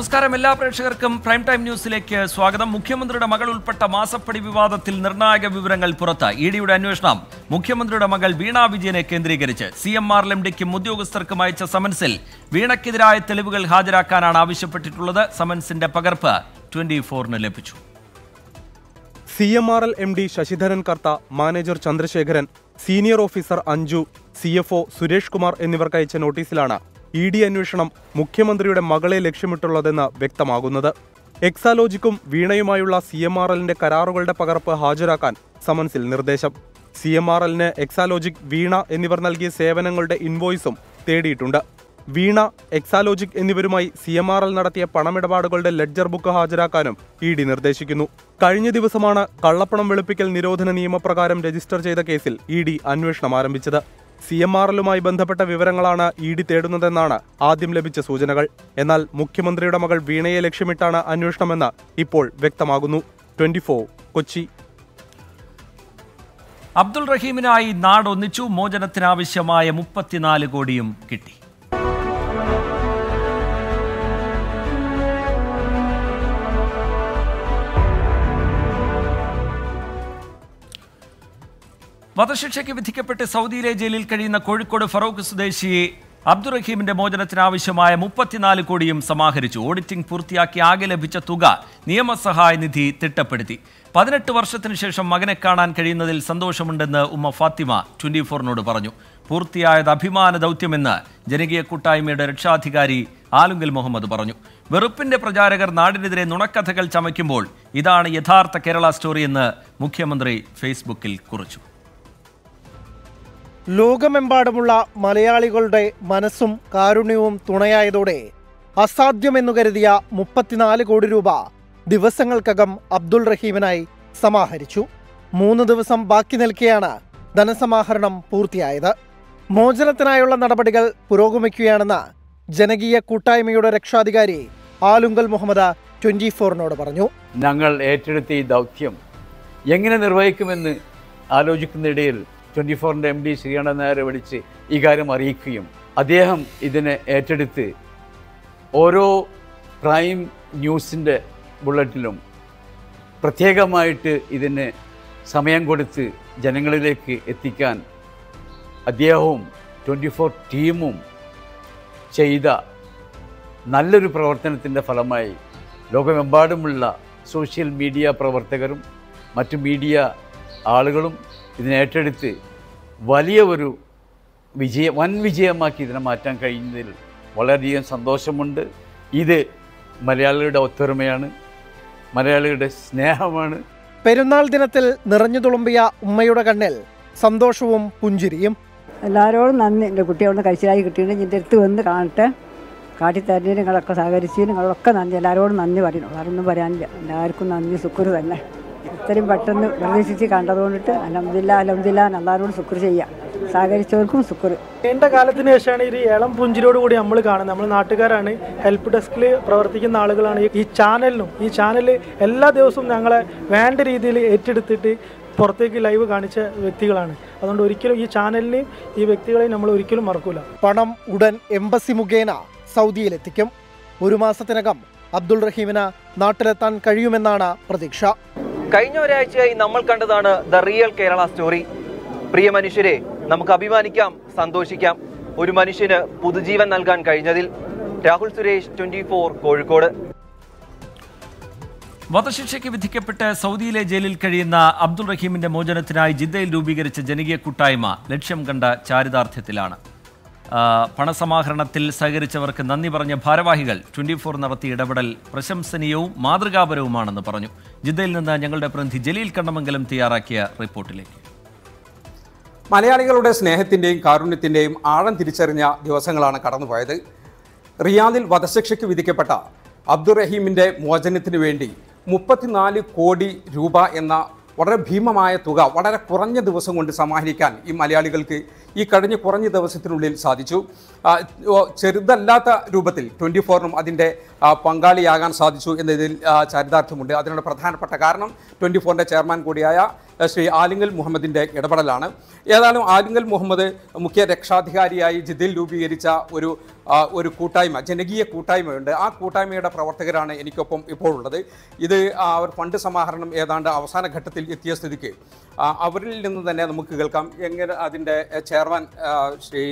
നമസ്കാരം എല്ലാ പ്രേക്ഷകർക്കും പ്രൈം ടൈം ന്യൂസിലേക്ക് സ്വാഗതം മുഖ്യമന്ത്രിയുടെ മകൾ ഉൾപ്പെട്ട മാസപ്പടി വിവാദത്തിൽ നിർണായക വിവരങ്ങൾ പുറത്ത് ഇ ഡിയുടെ അന്വേഷണം മുഖ്യമന്ത്രിയുടെ മകൾ വീണ വിജയനെ കേന്ദ്രീകരിച്ച് സി എം ആർ എം ഡിക്കും ഉദ്യോഗസ്ഥർക്കും അയച്ച സമൻസിൽ വീണയ്ക്കെതിരായ തെളിവുകൾ ഹാജരാക്കാനാണ് ആവശ്യപ്പെട്ടിട്ടുള്ളത് സമൻസിന്റെ പകർപ്പ് ട്വന്റി ഫോറിന് ലഭിച്ചു C M R L M D Sasidharan Kartha manager Chandrasekharan senior officer Anju C F O Suresh Kumar എന്നിവർക്ക് അയച്ച നോട്ടീസിലാണ് ഇ ഡി അന്വേഷണം മുഖ്യമന്ത്രിയുടെ മകളെ ലക്ഷ്യമിട്ടുള്ളതെന്ന് വ്യക്തമാകുന്നത് എക്സാലോജിക്കും വീണയുമായുള്ള സി എം ആർ എല്ലിന്റെ കരാറുകളുടെ പകർപ്പ് ഹാജരാക്കാൻ സമൻസിൽ നിർദ്ദേശം സി എം ആർ എല്ലിന് എക്സാലോജിക് വീണ എന്നിവർ നൽകിയ സേവനങ്ങളുടെ ഇൻവോയ്സും തേടിയിട്ടുണ്ട് വീണ എക്സാലോജിക് എന്നിവരുമായി സി എം ആർ എൽ നടത്തിയ പണമിടപാടുകളുടെ ലെഡ്ജർ ബുക്ക് ഹാജരാക്കാനും ഇ ഡി നിർദ്ദേശിക്കുന്നു കഴിഞ്ഞ ദിവസമാണ് കള്ളപ്പണം വെളുപ്പിക്കൽ നിരോധന നിയമപ്രകാരം രജിസ്റ്റർ ചെയ്ത കേസിൽ ഇ ഡി അന്വേഷണം ആരംഭിച്ചത് സി എം ആർ എല്ലുമായി ബന്ധപ്പെട്ട വിവരങ്ങളാണ് ഇ ഡി തേടുന്നതെന്നാണ് ആദ്യം ലഭിച്ച സൂചനകൾ എന്നാൽ മുഖ്യമന്ത്രിയുടെ മകൾ വീണയെ ലക്ഷ്യമിട്ടാണ് അന്വേഷണമെന്ന് ഇപ്പോൾ വ്യക്തമാകുന്നു ട്വന്റി കൊച്ചി അബ്ദുൾ റഹീമിനായി നാട് ഒന്നിച്ചു മോചനത്തിനാവശ്യമായ മുപ്പത്തിനാല് കോടിയും കിട്ടി വധശിക്ഷയ്ക്ക് വിധിക്കപ്പെട്ട് സൗദിയിലെ ജയിലിൽ കഴിയുന്ന കോഴിക്കോട് ഫറൂഖ് സ്വദേശി അബ്ദുറഹീമിന്റെ മോചനത്തിനാവശ്യമായ മുപ്പത്തിനാല് കോടിയും സമാഹരിച്ചു ഓഡിറ്റിംഗ് പൂർത്തിയാക്കി ആകെ ലഭിച്ച തുക നിയമസഹായ നിധി തിട്ടപ്പെടുത്തി പതിനെട്ട് വർഷത്തിനു ശേഷം മകനെ കാണാൻ കഴിയുന്നതിൽ സന്തോഷമുണ്ടെന്ന് ഉമ്മ ഫാത്തിമ ട്വന്റി ഫോറിനോട് പറഞ്ഞു പൂർത്തിയായത് അഭിമാന ദൗത്യമെന്ന് ജനകീയ കൂട്ടായ്മയുടെ രക്ഷാധികാരി ആലുങ്കൽ മുഹമ്മദ് പറഞ്ഞു വെറുപ്പിന്റെ പ്രചാരകർ നാടിനെതിരെ നുണക്കഥകൾ ചമയ്ക്കുമ്പോൾ ഇതാണ് യഥാർത്ഥ കേരള സ്റ്റോറി എന്ന് മുഖ്യമന്ത്രി ഫേസ്ബുക്കിൽ കുറിച്ചു ലോകമെമ്പാടുമുള്ള മലയാളികളുടെ മനസ്സും കാരുണ്യവും തുണയായതോടെ അസാധ്യമെന്നു കരുതിയ മുപ്പത്തിനാല് കോടി രൂപ ദിവസങ്ങൾക്കകം അബ്ദുൾ റഹീമിനായി സമാഹരിച്ചു മൂന്ന് ദിവസം ബാക്കി നിൽക്കെയാണ് ധനസമാഹരണം പൂർത്തിയായത് മോചനത്തിനായുള്ള നടപടികൾ പുരോഗമിക്കുകയാണെന്ന് ജനകീയ കൂട്ടായ്മയുടെ രക്ഷാധികാരി ആലുങ്കൽ മുഹമ്മദ് ട്വന്റി ഫോറിനോട് പറഞ്ഞു ഞങ്ങൾ ഏറ്റെടുത്ത ഈ ദൗത്യം എങ്ങനെ നിർവഹിക്കുമെന്ന് ആലോചിക്കുന്നതിടയിൽ ട്വൻറ്റി ഫോറിൻ്റെ എം ഡി ശ്രീകണ്ഠൻ നായരെ വിളിച്ച് ഈ കാര്യം അറിയിക്കുകയും അദ്ദേഹം ഇതിനെ ഏറ്റെടുത്ത് ഓരോ പ്രൈം ന്യൂസിൻ്റെ ബുള്ളറ്റിലും പ്രത്യേകമായിട്ട് ഇതിന് സമയം കൊടുത്ത് ജനങ്ങളിലേക്ക് എത്തിക്കാൻ അദ്ദേഹവും ട്വൻറ്റി ഫോർ ടീമും ചെയ്ത നല്ലൊരു പ്രവർത്തനത്തിൻ്റെ ഫലമായി ലോകമെമ്പാടുമുള്ള സോഷ്യൽ മീഡിയ പ്രവർത്തകരും മറ്റു മീഡിയ ആളുകളും ഇതിനെ ഏറ്റെടുത്ത് വലിയ ഒരു വിജയ വൻ വിജയമാക്കി ഇതിനെ മാറ്റാൻ കഴിയുന്നതിൽ വളരെയധികം സന്തോഷമുണ്ട് ഇത് മലയാളികളുടെ ഒത്തൊരുമയാണ് മലയാളികളുടെ സ്നേഹമാണ് പെരുന്നാൾ ദിനത്തിൽ നിറഞ്ഞു തുളുമ്പിയ ഉമ്മയുടെ കണ്ണിൽ സന്തോഷവും പുഞ്ചിരിയും എല്ലാവരോടും നന്ദി എൻ്റെ കുട്ടികളൊന്ന് കഴിച്ചിലായി കിട്ടിയിട്ട് എൻ്റെ അടുത്ത് വന്ന് കാണട്ടെ കാട്ടിത്തരുന്നതിന് നിങ്ങളൊക്കെ സഹകരിച്ചതിന് നിങ്ങളൊക്കെ നന്ദി എല്ലാവരോടും നന്ദി പറയണം വേറൊന്നും പറയാനില്ല എല്ലാവർക്കും നന്ദി ശുക്ർ തന്നെ ഇത്രയും പെട്ടെന്ന് പ്രതീക്ഷിച്ച് കണ്ടതുകൊണ്ടിട്ട് അലഹമില്ല അലഹമില്ല എല്ലാവരോടും ശുക്ർ ചെയ്യാം സഹകരിച്ചവർക്കും ശുക്ർ നീണ്ട കാലത്തിന് ശേഷമാണ് ഈ ഏളം പുഞ്ചിരിയോട് കൂടി നമ്മൾ കാണുന്നത് നമ്മൾ നാട്ടുകാരാണ് ഹെൽപ്പ് ഡെസ്കിൽ പ്രവർത്തിക്കുന്ന ആളുകളാണ് ഈ- ഈ ചാനലിനും ഈ ചാനൽ എല്ലാ ദിവസവും ഞങ്ങളെ വേണ്ട രീതിയിൽ ഏറ്റെടുത്തിട്ട് പുറത്തേക്ക് ലൈവ് കാണിച്ച വ്യക്തികളാണ് അതുകൊണ്ട് ഒരിക്കലും ഈ ചാനലിനെയും ഈ വ്യക്തികളെയും നമ്മൾ ഒരിക്കലും മറക്കൂല പണം ഉടൻ എംബസി മുഖേന സൗദിയിലെത്തിക്കും ഒരു മാസത്തിനകം അബ്ദുൾ റഹീമിന് നാട്ടിലെത്താൻ കഴിയുമെന്നാണ് പ്രതീക്ഷ കഴിഞ്ഞ ഒരാഴ്ചയായി നമ്മൾ കണ്ടതാണ് ദ റിയൽ കേരള സ്റ്റോറി പ്രിയ മനുഷ്യരെ നമുക്ക് അഭിമാനിക്കാം സന്തോഷിക്കാം ഒരു മനുഷ്യന് പുതുജീവൻ നൽകാൻ കഴിഞ്ഞതിൽ രാഹുൽ സുരേഷ് ട്വന്റി കോഴിക്കോട് വധശിക്ഷയ്ക്ക് വിധിക്കപ്പെട്ട് സൗദിയിലെ ജയിലിൽ കഴിയുന്ന അബ്ദുൾ റഹീമിന്റെ മോചനത്തിനായി ജിദ്ദയിൽ രൂപീകരിച്ച ജനകീയ കൂട്ടായ്മ ലക്ഷ്യം കണ്ട ചാരിതാർത്ഥ്യത്തിലാണ് ആ, പണസമാഹരണത്തിൽ സഹകരിച്ചവർക്ക് നന്ദി പറഞ്ഞ ഭാരവാഹികൾ ട്വന്റി ഫോർ നടത്തിയ ഇടപെടൽ പ്രശംസനീയവും മാതൃകാപരവുമാണെന്ന് പറഞ്ഞു ജിദ്ദയിൽ നിന്ന് ഞങ്ങളുടെ പ്രതിനിധി ജലീൽ കണ്ണമംഗലം തയ്യാറാക്കിയ റിപ്പോർട്ടിലേക്ക് മലയാളികളുടെ സ്നേഹത്തിൻ്റെയും കാരുണ്യത്തിൻ്റെയും ആഴം തിരിച്ചറിഞ്ഞ ദിവസങ്ങളാണ് കടന്നുപോയത് റിയാദിൽ വധശിക്ഷയ്ക്ക് വിധിക്കപ്പെട്ട അബ്ദുറഹീമിൻ്റെ മോചനത്തിന് വേണ്ടി മുപ്പത്തിനാല് കോടി രൂപ എന്ന വളരെ ഭീമമായ തുക വളരെ കുറഞ്ഞ ദിവസം കൊണ്ട് സമാഹരിക്കാൻ ഈ മലയാളികൾക്ക് ഈ കഴിഞ്ഞ കുറഞ്ഞ ദിവസത്തിനുള്ളിൽ സാധിച്ചു ആ, ഓ, ചെറുതല്ലാത്ത രൂപത്തിൽ ട്വൻറ്റി ഫോറിനും അതിൻ്റെ ആ, പങ്കാളിയാകാൻ സാധിച്ചു എന്നതിൽ ആ, ചരിതാർത്ഥ്യമുണ്ട് അതിനുള്ള പ്രധാനപ്പെട്ട കാരണം ട്വൻറ്റി ഫോറിൻ്റെ ചെയർമാൻ കൂടിയായ ആ, ശ്രീ ആലിംഗൽ മുഹമ്മദിൻ്റെ ഇടപെടലാണ് ഏതായാലും ആലിംഗൽ മുഹമ്മദ് മുഖ്യ രക്ഷാധികാരിയായി ജിദ്ദയിൽ രൂപീകരിച്ച ഒരു ആ, ഒരു കൂട്ടായ്മ ജനകീയ കൂട്ടായ്മയുണ്ട് ആ കൂട്ടായ്മയുടെ പ്രവർത്തകരാണ് എനിക്കൊപ്പം ഇപ്പോൾ ഉള്ളത് ഇത് ആ, അവർ ഫണ്ട് സമാഹരണം ഏതാണ്ട് അവസാന ഘട്ടത്തിൽ എത്തിയ സ്ഥിതിക്ക് ആ, അവരിൽ നിന്ന് തന്നെ നമുക്ക് കേൾക്കാം എങ്ങനെ അതിൻ്റെ ചെയർമാൻ ആ, ശ്രീ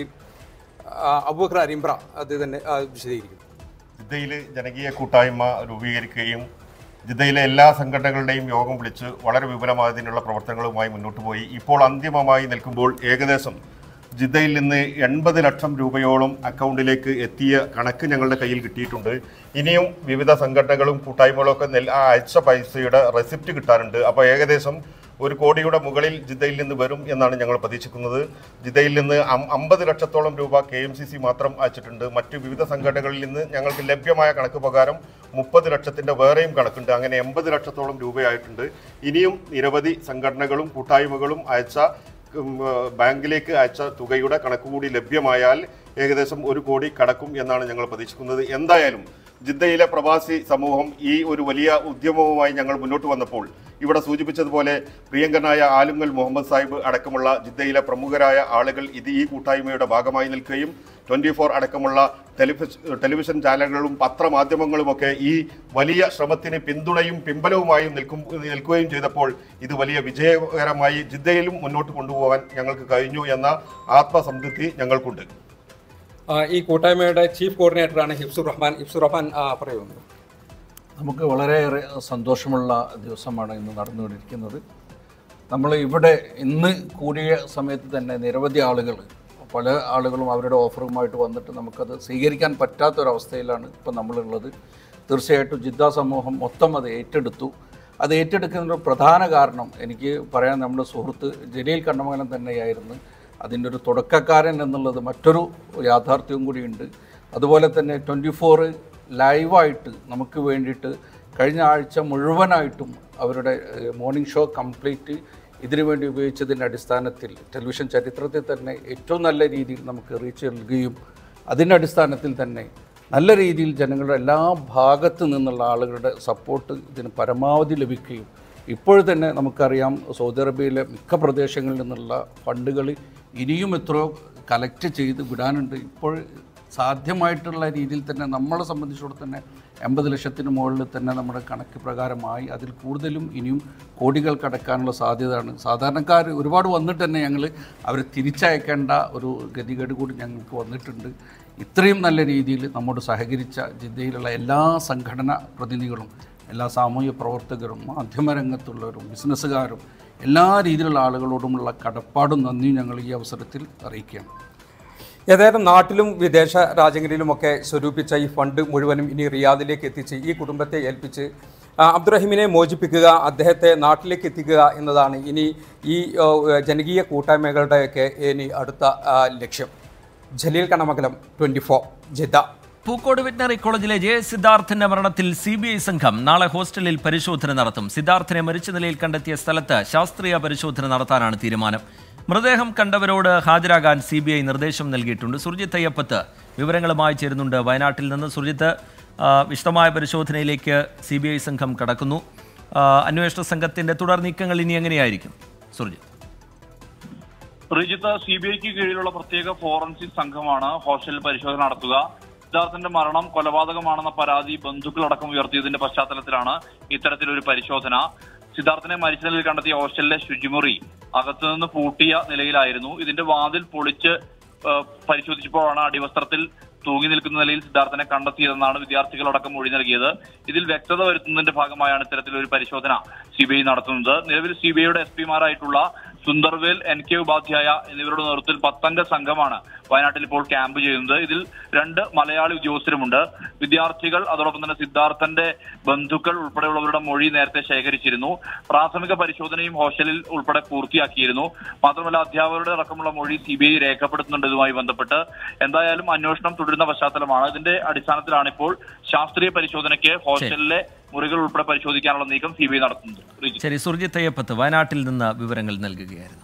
ആ, അബൂബക്കർ അരിമ്പ്ര അത് തന്നെ ആ, വിശദീകരിക്കും ജിദ്ദയിൽ ജനകീയ കൂട്ടായ്മ രൂപീകരിക്കുകയും ജിദ്ദയിലെ എല്ലാ സംഘടനകളുടെയും യോഗം വിളിച്ച് വളരെ വിപുലമായതിനുള്ള പ്രവർത്തനങ്ങളുമായി മുന്നോട്ട് പോയി ഇപ്പോൾ അന്തിമമായി നിൽക്കുമ്പോൾ ഏകദേശം ജിദ്ദയിൽ നിന്ന് എൺപത് ലക്ഷം രൂപയോളം അക്കൗണ്ടിലേക്ക് എത്തിയ കണക്ക് ഞങ്ങളുടെ കയ്യിൽ കിട്ടിയിട്ടുണ്ട് ഇനിയും വിവിധ സംഘടനകളും കൂട്ടായ്മകളും ഒക്കെ നെൽ ആ അയച്ച പൈസയുടെ റെസിപ്റ്റ് കിട്ടാനുണ്ട് അപ്പോൾ ഏകദേശം ഒരു കോടിയുടെ മുകളിൽ ജിദ്ദയിൽ നിന്ന് വരും എന്നാണ് ഞങ്ങൾ പ്രതീക്ഷിക്കുന്നത് ജിദ്ദയിൽ നിന്ന് അം- അമ്പത് ലക്ഷത്തോളം രൂപ കെ എം സി സി മാത്രം അയച്ചിട്ടുണ്ട് മറ്റ് വിവിധ സംഘടനകളിൽ നിന്ന് ഞങ്ങൾക്ക് ലഭ്യമായ കണക്ക് പ്രകാരം മുപ്പത് ലക്ഷത്തിന്റെ വേറെയും കണക്കുണ്ട് അങ്ങനെ എൺപത് ലക്ഷത്തോളം രൂപയായിട്ടുണ്ട് ഇനിയും നിരവധി സംഘടനകളും കൂട്ടായ്മകളും അയച്ച ഉം, ഏഹ്, ബാങ്കിലേക്ക് അയച്ച തുകയുടെ കണക്ക് കൂടി ലഭ്യമായാൽ ഏകദേശം ഒരു കോടി കടക്കും എന്നാണ് ഞങ്ങൾ പ്രതീക്ഷിക്കുന്നത് എന്തായാലും ജിദ്ദയിലെ പ്രവാസി സമൂഹം ഈ ഒരു വലിയ ഉദ്യമവുമായി ഞങ്ങൾ മുന്നോട്ട് വന്നപ്പോൾ ഇവിടെ സൂചിപ്പിച്ചതുപോലെ പ്രിയങ്കനായ ആലുങ്ങൽ മുഹമ്മദ് സാഹിബ് അടക്കമുള്ള ജിദ്ദയിലെ പ്രമുഖരായ ആളുകൾ ഇത് ഈ കൂട്ടായ്മയുടെ ഭാഗമായി നിൽക്കുകയും ട്വൻറ്റി ഫോർ അടക്കമുള്ള ടെലിവിഷൻ ടെലിവിഷൻ ചാനലുകളും പത്രമാധ്യമങ്ങളുമൊക്കെ ഈ വലിയ ശ്രമത്തിന് പിന്തുണയും പിമ്പലവുമായും നിൽക്കും നിൽക്കുകയും ചെയ്തപ്പോൾ ഇത് വലിയ വിജയകരമായി ജിദ്ദയിലും മുന്നോട്ട് കൊണ്ടുപോകാൻ ഞങ്ങൾക്ക് കഴിഞ്ഞു എന്ന ആത്മസംതൃപ്തി ഞങ്ങൾക്കുണ്ട് ആ, ഈ കൂട്ടായ്മയുടെ ചീഫ് കോർഡിനേറ്ററാണ് ഹിഫ്സുർ റഹ്മാൻ ഹിഫ്സുർ റഹ്മാൻ ആ, പറയുന്നു നമുക്ക് വളരെയേറെ സന്തോഷമുള്ള ദിവസമാണ് ഇന്ന് നടന്നുകൊണ്ടിരിക്കുന്നത് നമ്മൾ ഇവിടെ ഇന്ന് കൂടിയ സമയത്ത് തന്നെ നിരവധി ആളുകൾ പല ആളുകളും അവരുടെ ഓഫറുമായിട്ട് വന്നിട്ട് നമുക്കത് സ്വീകരിക്കാൻ പറ്റാത്തൊരവസ്ഥയിലാണ് ഇപ്പം നമ്മളുള്ളത് തീർച്ചയായിട്ടും ജിദ്ദ സമൂഹം മൊത്തം അത് ഏറ്റെടുത്തു അത് ഏറ്റെടുക്കുന്നതിൻ്റെ ഒരു പ്രധാന കാരണം എനിക്ക് പറയാൻ നമ്മുടെ സുഹൃത്ത് ജലീൽ കണ്ണമംഗലം തന്നെയായിരുന്നു അതിൻ്റെ ഒരു തുടക്കക്കാരൻ എന്നുള്ളത് മറ്റൊരു യാഥാർത്ഥ്യവും കൂടിയുണ്ട് അതുപോലെ തന്നെ ട്വൻറ്റി ഫോർ ലൈവായിട്ട് നമുക്ക് വേണ്ടിയിട്ട് കഴിഞ്ഞ ആഴ്ച മുഴുവനായിട്ടും അവരുടെ മോർണിംഗ് ഷോ കംപ്ലീറ്റ് ഇതിനു വേണ്ടി ഉപയോഗിച്ചതിൻ്റെ അടിസ്ഥാനത്തിൽ ടെലിവിഷൻ ചരിത്രത്തിൽ തന്നെ ഏറ്റവും നല്ല രീതിയിൽ നമുക്ക് റീച്ച് നൽകുകയും അതിൻ്റെ അടിസ്ഥാനത്തിൽ തന്നെ നല്ല രീതിയിൽ ജനങ്ങളുടെ എല്ലാ ഭാഗത്തു നിന്നുള്ള ആളുകളുടെ സപ്പോർട്ട് ഇതിന് പരമാവധി ലഭിക്കുകയും ഇപ്പോൾ തന്നെ നമുക്കറിയാം സൗദി അറേബ്യയിലെ മിക്ക പ്രദേശങ്ങളിൽ നിന്നുള്ള ഫണ്ടുകൾ ഇനിയും എത്രയോ കലക്ട് ചെയ്ത് വിടാനുണ്ട് ഇപ്പോൾ സാധ്യമായിട്ടുള്ള രീതിയിൽ തന്നെ നമ്മളെ സംബന്ധിച്ചിടത്തോളം തന്നെ എൺപത് ലക്ഷത്തിന് മുകളിൽ തന്നെ നമ്മുടെ കണക്ക് പ്രകാരമായി അതിൽ കൂടുതലും ഇനിയും കോടികൾ കടക്കാനുള്ള സാധ്യതയാണ് സാധാരണക്കാർ ഒരുപാട് വന്നിട്ട് തന്നെ ഞങ്ങൾ അവരെ തിരിച്ചയക്കേണ്ട ഒരു ഗതികേട് കൂടി ഞങ്ങൾക്ക് വന്നിട്ടുണ്ട് ഇത്രയും നല്ല രീതിയിൽ നമ്മോട് സഹകരിച്ച ജിദ്ദയിലുള്ള എല്ലാ സംഘടനാ പ്രതിനിധികളും എല്ലാ സാമൂഹ്യ പ്രവർത്തകരും മാധ്യമരംഗത്തുള്ളവരും ബിസിനസ്സുകാരും എല്ലാ രീതിയിലുള്ള ആളുകളോടുമുള്ള കടപ്പാടും നന്ദിയും ഞങ്ങൾ ഈ അവസരത്തിൽ അറിയിക്കുകയാണ് ഏതായാലും നാട്ടിലും വിദേശ രാജ്യങ്ങളിലുമൊക്കെ സ്വരൂപിച്ച ഈ ഫണ്ട് മുഴുവനും ഇനി റിയാദിലേക്ക് എത്തിച്ച് ഈ കുടുംബത്തെ ഏൽപ്പിച്ച് ആ, അബ്ദുറഹിമിനെ മോചിപ്പിക്കുക അദ്ദേഹത്തെ നാട്ടിലേക്ക് എത്തിക്കുക എന്നതാണ് ഇനി ഈ ഓ, ജനകീയ കൂട്ടായ്മകളുടെയൊക്കെ ഇനി അടുത്ത ആ, ലക്ഷ്യം Jaleel Kanamangalam twenty four Jeddah Pookode veterinary കോളേജിലെ ജെ സിദ്ധാർത്ഥന്റെ മരണത്തിൽ സി ബി ഐ സംഘം നാളെ ഹോസ്റ്റലിൽ പരിശോധന നടത്തും സിദ്ധാർത്ഥനെ മരിച്ച നിലയിൽ കണ്ടെത്തിയ സ്ഥലത്ത് ശാസ്ത്രീയ പരിശോധന നടത്താനാണ് തീരുമാനം മൃതദേഹം കണ്ടവരോട് ഹാജരാകാൻ സി ബി ഐ നിർദ്ദേശം നൽകിയിട്ടുണ്ട് സുർജിത്ത് അയ്യപ്പത്ത് വിവരങ്ങളുമായി ചേരുന്നുണ്ട് വയനാട്ടിൽ നിന്ന് സുർജിത്ത് ആ, വിശദമായ പരിശോധനയിലേക്ക് സി ബി ഐ സംഘം കടക്കുന്നു ആ, അന്വേഷണ സംഘത്തിന്റെ തുടർ നീക്കങ്ങൾ ഇനി എങ്ങനെയായിരിക്കും സുർജിത്ത് റിജിത്ത് സി ബി ഐക്ക് കീഴിലുള്ള പ്രത്യേക ഫോറൻസിക് സംഘമാണ് ഹോസ്റ്റലിൽ പരിശോധന നടത്തുക സിദ്ധാർത്ഥന്റെ മരണം കൊലപാതകമാണെന്ന പരാതി ബന്ധുക്കളടക്കം ഉയർത്തിയതിന്റെ പശ്ചാത്തലത്തിലാണ് ഇത്തരത്തിലൊരു പരിശോധന സിദ്ധാർത്ഥനെ മരിച്ച നിലയിൽ കണ്ടെത്തിയ ഹോസ്റ്റലിലെ ശുചിമുറി അകത്തുനിന്ന് പൂട്ടിയ നിലയിലായിരുന്നു ഇതിന്റെ വാതിൽ പൊളിച്ച് ഏഹ്, പരിശോധിച്ചപ്പോഴാണ് അടിവസ്ത്രത്തിൽ തൂങ്ങി നിൽക്കുന്ന നിലയിൽ സിദ്ധാർത്ഥനെ കണ്ടെത്തിയതെന്നാണ് വിദ്യാർത്ഥികളടക്കം മൊഴി നൽകിയത് ഇതിൽ വ്യക്തത വരുത്തുന്നതിന്റെ ഭാഗമായാണ് ഇത്തരത്തിലൊരു പരിശോധന സിബിഐ നടത്തുന്നത് നിലവിൽ സിബിഐയുടെ എസ് പിമാരായിട്ടുള്ള സുന്ദർവേൽ എൻ കെ ഉപാധ്യായ എന്നിവരുടെ നേതൃത്വത്തിൽ പത്തംഗ സംഘമാണ് വയനാട്ടിൽ ഇപ്പോൾ ക്യാമ്പ് ചെയ്യുന്നത് ഇതിൽ രണ്ട് മലയാളി ഉദ്യോഗസ്ഥരുമുണ്ട് വിദ്യാർത്ഥികൾ അതോടൊപ്പം തന്നെ സിദ്ധാർത്ഥന്റെ ബന്ധുക്കൾ ഉൾപ്പെടെയുള്ളവരുടെ മൊഴി നേരത്തെ ശേഖരിച്ചിരുന്നു പ്രാഥമിക പരിശോധനയും ഹോസ്റ്റലിൽ ഉൾപ്പെടെ പൂർത്തിയാക്കിയിരുന്നു മാത്രമല്ല അധ്യാപകരുടെ അടക്കമുള്ള മൊഴി സി ബി ഐ രേഖപ്പെടുത്തുന്നുണ്ട് ഇതുമായി ബന്ധപ്പെട്ട് എന്തായാലും അന്വേഷണം തുടരുന്ന പശ്ചാത്തലമാണ് ഇതിന്റെ അടിസ്ഥാനത്തിലാണ് ഇപ്പോൾ ശാസ്ത്രീയ പരിശോധനയ്ക്ക് ഹോസ്റ്റലിലെ മുറികൾ ഉൾപ്പെടെ പരിശോധിക്കാനുള്ള നീക്കം സി ബി ഐ നടത്തുന്നത് റിജി. ശരി സുർജിത്ത് അയ്യപ്പത്ത് വയനാട്ടിൽ നിന്ന് വിവരങ്ങൾ നൽകുകയായിരുന്നു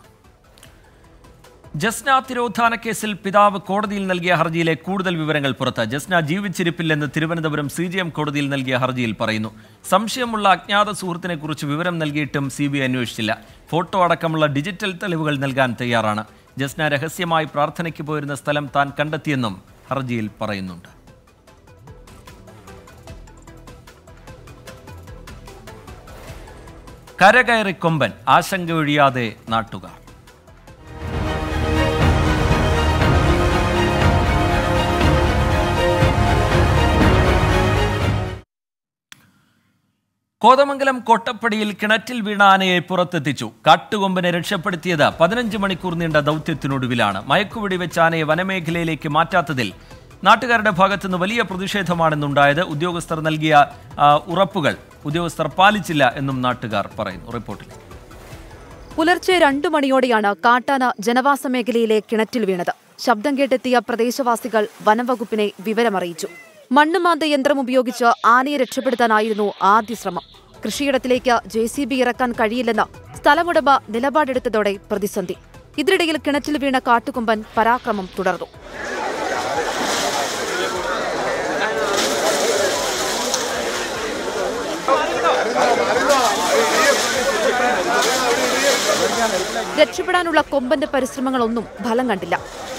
ജസ്ന തിരോധാന കേസിൽ പിതാവ് കോടതിയിൽ നൽകിയ ഹർജിയിലെ കൂടുതൽ വിവരങ്ങൾ പുറത്ത് ജസ്ന ജീവിച്ചിരിപ്പില്ലെന്ന് തിരുവനന്തപുരം സി ജി എം കോടതിയിൽ നൽകിയ ഹർജിയിൽ പറയുന്നു സംശയമുള്ള അജ്ഞാത സുഹൃത്തിനെ കുറിച്ച് വിവരം നൽകിയിട്ടും സി ബി ഐ അന്വേഷിച്ചില്ല ഫോട്ടോ അടക്കമുള്ള ഡിജിറ്റൽ തെളിവുകൾ നൽകാൻ തയ്യാറാണ് ജസ്ന രഹസ്യമായി പ്രാർത്ഥനയ്ക്ക് പോയിരുന്ന സ്ഥലം താൻ കണ്ടെത്തിയെന്നും ഹർജിയിൽ പറയുന്നുണ്ട് കരകയറി കൊമ്പൻ ആശങ്ക ഒഴിയാതെ നാട്ടുകാർ കോതമംഗലം കൊട്ടപ്പടിയിൽ കിണറ്റിൽ വീണ ആനയെ പുറത്തെത്തിച്ചു കാട്ടുകൊമ്പനെ രക്ഷപ്പെടുത്തിയത് പതിനഞ്ച് മണിക്കൂർ നീണ്ട ദൗത്യത്തിനൊടുവിലാണ് മയക്കുവെടി വെച്ച് ആനയെ വനമേഖലയിലേക്ക് മാറ്റാത്തതിൽ നാട്ടുകാരുടെ ഭാഗത്തുനിന്ന് വലിയ പ്രതിഷേധമാണെന്നുണ്ടായത് ഉദ്യോഗസ്ഥർ നൽകിയ ആ, ഉറപ്പുകൾ ഉദ്യോഗസ്ഥർ പാലിച്ചില്ല എന്നും നാട്ടുകാർ പറയുന്നു റിപ്പോർട്ടിൽ പുലർച്ചെ രണ്ടു മണിയോടെയാണ് കാട്ടാന ജനവാസ മേഖലയിലെ കിണറ്റിൽ വീണത് ശബ്ദം കേട്ടെത്തിയ പ്രദേശവാസികൾ വനംവകുപ്പിനെ വിവരമറിയിച്ചു മണ്ണുമാന്ത യന്ത്രം ഉപയോഗിച്ച് ആനയെ രക്ഷപ്പെടുത്താനായിരുന്നു ആദ്യ ശ്രമം കൃഷിയിടത്തിലേക്ക് ജെ സി ബി ഇറക്കാൻ കഴിയില്ലെന്ന് സ്ഥലമുടമ നിലപാടെടുത്തതോടെ പ്രതിസന്ധി ഇതിനിടയിൽ കിണറ്റിൽ വീണ കാട്ടുകൊമ്പൻ പരാക്രമം തുടർന്നു രക്ഷപ്പെടാനുള്ള കൊമ്പന്റെ പരിശ്രമങ്ങളൊന്നും ഫലം കണ്ടില്ല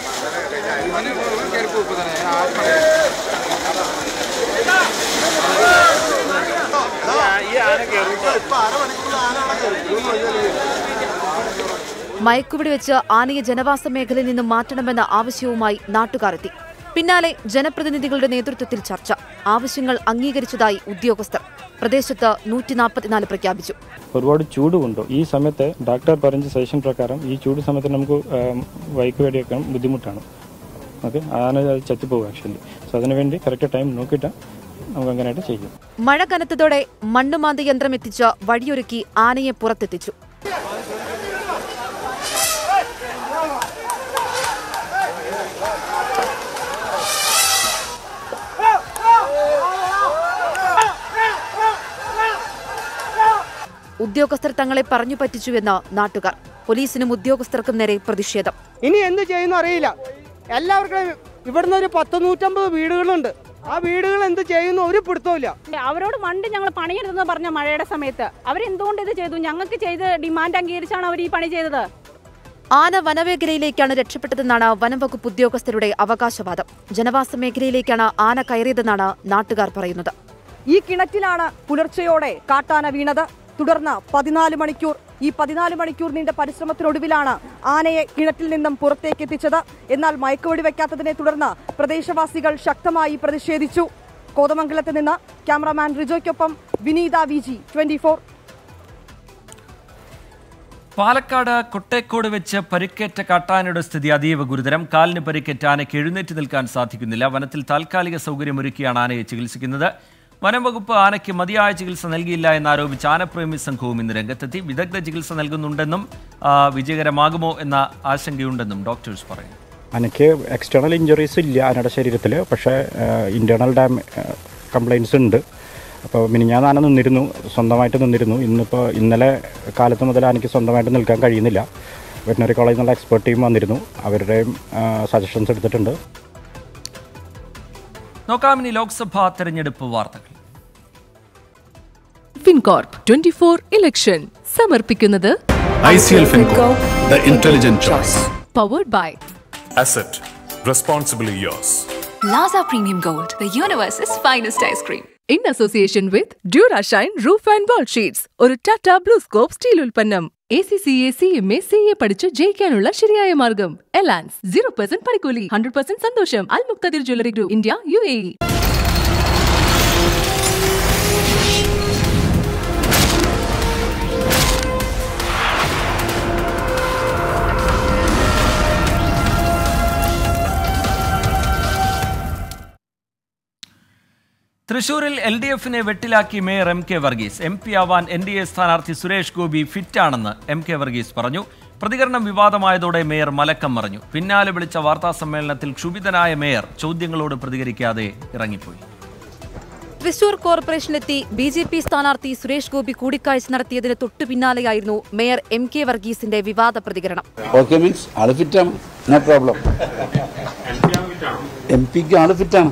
മയക്കുപിടി വെച്ച് ആനയെ ജനവാസ മേഖലയിൽ നിന്നും മാറ്റണമെന്ന ആവശ്യവുമായി നാട്ടുകാർ എത്തി പിന്നാലെ ജനപ്രതിനിധികളുടെ നേതൃത്വത്തിൽ ചർച്ച ആവശ്യങ്ങൾ അംഗീകരിച്ചതായി ഉദ്യോഗസ്ഥർ പ്രദേശത്ത് നൂറ്റി നാൽപ്പത്തിനാല് പ്രഖ്യാപിച്ചു ഒരുപാട് ചൂട് കൊണ്ടു ഈ സമയത്ത് ഡോക്ടർ പറഞ്ഞ സജഷൻ പ്രകാരം ഈ ചൂട് സമയത്ത് നമുക്ക് വൈക്ക് വേടിയൊക്കെ ബുദ്ധിമുട്ടാണ് ഓക്കെ ആന ചത്തിപ്പോകും ആക്ച്വലി സോ അതിനുവേണ്ടി കറക്റ്റ് ടൈം നോക്കിയിട്ട് നമുക്ക് അങ്ങനെയായിട്ട് ചെയ്യും മഴ കനത്തതോടെ മണ്ണുമാന്ത യന്ത്രം എത്തിച്ച് വഴിയൊരുക്കി ആനയെ പുറത്തെത്തിച്ചു ഉദ്യോഗസ്ഥർ തങ്ങളെ പറഞ്ഞു പറ്റിച്ചുവെന്ന് നാട്ടുകാർ പോലീസിനും ഉദ്യോഗസ്ഥർക്കും നേരെ പ്രതിഷേധം ഇനി എന്ത് ചെയ്യുന്ന അറിയില്ല എല്ലാവർക്കും ഇവിടുന്ന് ഒരു പത്ത് നൂറ്റമ്പത് വീടുകളുണ്ട് ആ വീടുകൾ എന്ത് ചെയ്യുന്നു ഒരു പിടുത്തമില്ല അവരോട് പണ്ട് ഞങ്ങൾ പണിയെടുത്തെന്ന് പറഞ്ഞ മഴയുടെ സമയത്ത് അവരെന്തുകൊണ്ട് ഇത് ചെയ്തു ഞങ്ങൾക്ക് ചെയ്ത് ഡിമാൻഡ് അംഗീകരിച്ചാണ് അവർ ഈ പണി ചെയ്തത് ആന വനമേഖലയിലേക്കാണ് രക്ഷപ്പെട്ടതെന്നാണ് വനംവകുപ്പ് ഉദ്യോഗസ്ഥരുടെ അവകാശവാദം ജനവാസ മേഖലയിലേക്കാണ് ആന കയറിയതെന്നാണ് നാട്ടുകാർ പറയുന്നത് ഈ കിണറ്റിലാണ് പുലർച്ചെയോടെ കാട്ടാന വീണത് തുടർന്ന് പതിനാല് മണിക്കൂർ ഈ പതിനാല് മണിക്കൂർ നീണ്ട പരിശ്രമത്തിനൊടുവിലാണ് ആനയെ കിണറ്റിൽ നിന്നും പുറത്തേക്ക് എത്തിച്ചത് എന്നാൽ മയക്കുവെടി വയ്ക്കാത്തതിനെ തുടർന്ന് പ്രദേശവാസികൾ ശക്തമായി പ്രതിഷേധിച്ചു കോതമംഗലത്ത് നിന്ന് ക്യാമറാമാൻ റിജോയ്ക്കൊപ്പം Vineetha V G twenty four Palakkad Kottekode വെച്ച് പരിക്കേറ്റ കാട്ടാനയുടെ സ്ഥിതി അതീവ ഗുരുതരം കാലിന് പരിക്കേറ്റ ആനയ്ക്ക് എഴുന്നേറ്റ് നിൽക്കാൻ സാധിക്കുന്നില്ല വനത്തിൽ താൽക്കാലിക സൗകര്യമൊരുക്കിയാണ് ആനയെ ചികിത്സിക്കുന്നത് വനം വകുപ്പ് ആനയ്ക്ക് മതിയായ ചികിത്സ നൽകിയില്ല എന്നാരോപിച്ച് ആനപ്രേമി സംഘവും ഇന്ന് രംഗത്തെത്തി വിദഗ്ധ ചികിത്സ നൽകുന്നുണ്ടെന്നും ആ, വിജയകരമാകുമോ എന്ന ആശങ്കയുണ്ടെന്നും ഡോക്ടേഴ്സ് പറയുന്നു എനിക്ക് എക്സ്റ്റേണൽ ഇഞ്ചുറീസ് ഇല്ല ആനയുടെ ശരീരത്തിൽ പക്ഷേ ഇൻറ്റേർണൽ ഡാം കംപ്ലയിൻസ് ഉണ്ട് അപ്പോൾ മിനിഞ്ഞാന്ന് ആന നിന്നിരുന്നു സ്വന്തമായിട്ട് നിന്നിരുന്നു ഇന്നിപ്പോൾ ഇന്നലെ കാലത്ത് മുതൽ ആനയ്ക്ക് സ്വന്തമായിട്ട് നിൽക്കാൻ കഴിയുന്നില്ല വെറ്റിനറി കോളേജിൽ നിന്നുള്ള എക്സ്പെർട്ട് ടീം വന്നിരുന്നു അവരുടെയും സജഷൻസ് എടുത്തിട്ടുണ്ട് നോക്കാം ഇനി ലോക്സഭാ തെരഞ്ഞെടുപ്പ് വാർത്തകൾ ഫിൻകോർപ്പ് ട്വന്റി ഫോർ ഇലക്ഷൻ സമർപ്പിക്കുന്നത് ICL FinCorp, the intelligent choice. Powered by Asset, responsibly yours. Laza Premium Gold, the universe's finest ice cream. In association with Durashine roof and wall sheets ഒരു Tata blue scope steel ഉൽപ്പന്നം A C C A C M A C A പഠിച്ച് ജയിക്കാനുള്ള ശരിയായ മാർഗം Elance zero percent പണിക്കൂലി hundred percent സന്തോഷം Al Muqtadir jewellery group India U A E തൃശൂരിൽ L D എഫിനെ വെട്ടിലാക്കി mayor M K Varghese M P ആവാൻ എൻ ഡി എ സ്ഥാനാർത്ഥി സുരേഷ് ഗോപി ഫിറ്റാണെന്ന് എം കെ വർഗീസ് പറഞ്ഞു പ്രതികരണം വിവാദമായതോടെ മേയർ മലക്കം മറിഞ്ഞു പിന്നാലെ വിളിച്ച വാർത്താ സമ്മേളനത്തിൽ ക്ഷുഭിതനായ മേയർ ചോദ്യങ്ങളോട് പ്രതികരിക്കാതെ ഇറങ്ങിപ്പോയി തൃശൂർ കോർപ്പറേഷനിലെത്തി ബി ജെ പി സ്ഥാനാർത്ഥി സുരേഷ് ഗോപി കൂടിക്കാഴ്ച നടത്തിയതിന് തൊട്ടു പിന്നാലെയായിരുന്നു മേയർ എം കെ വർഗീസിന്റെ വിവാദ പ്രതികരണം ഓക്കെ മീൻസ് ആള് ഫിറ്റാണ് നോ പ്രോബ്ലം എം പിക്ക് ആള് ഫിറ്റാണ്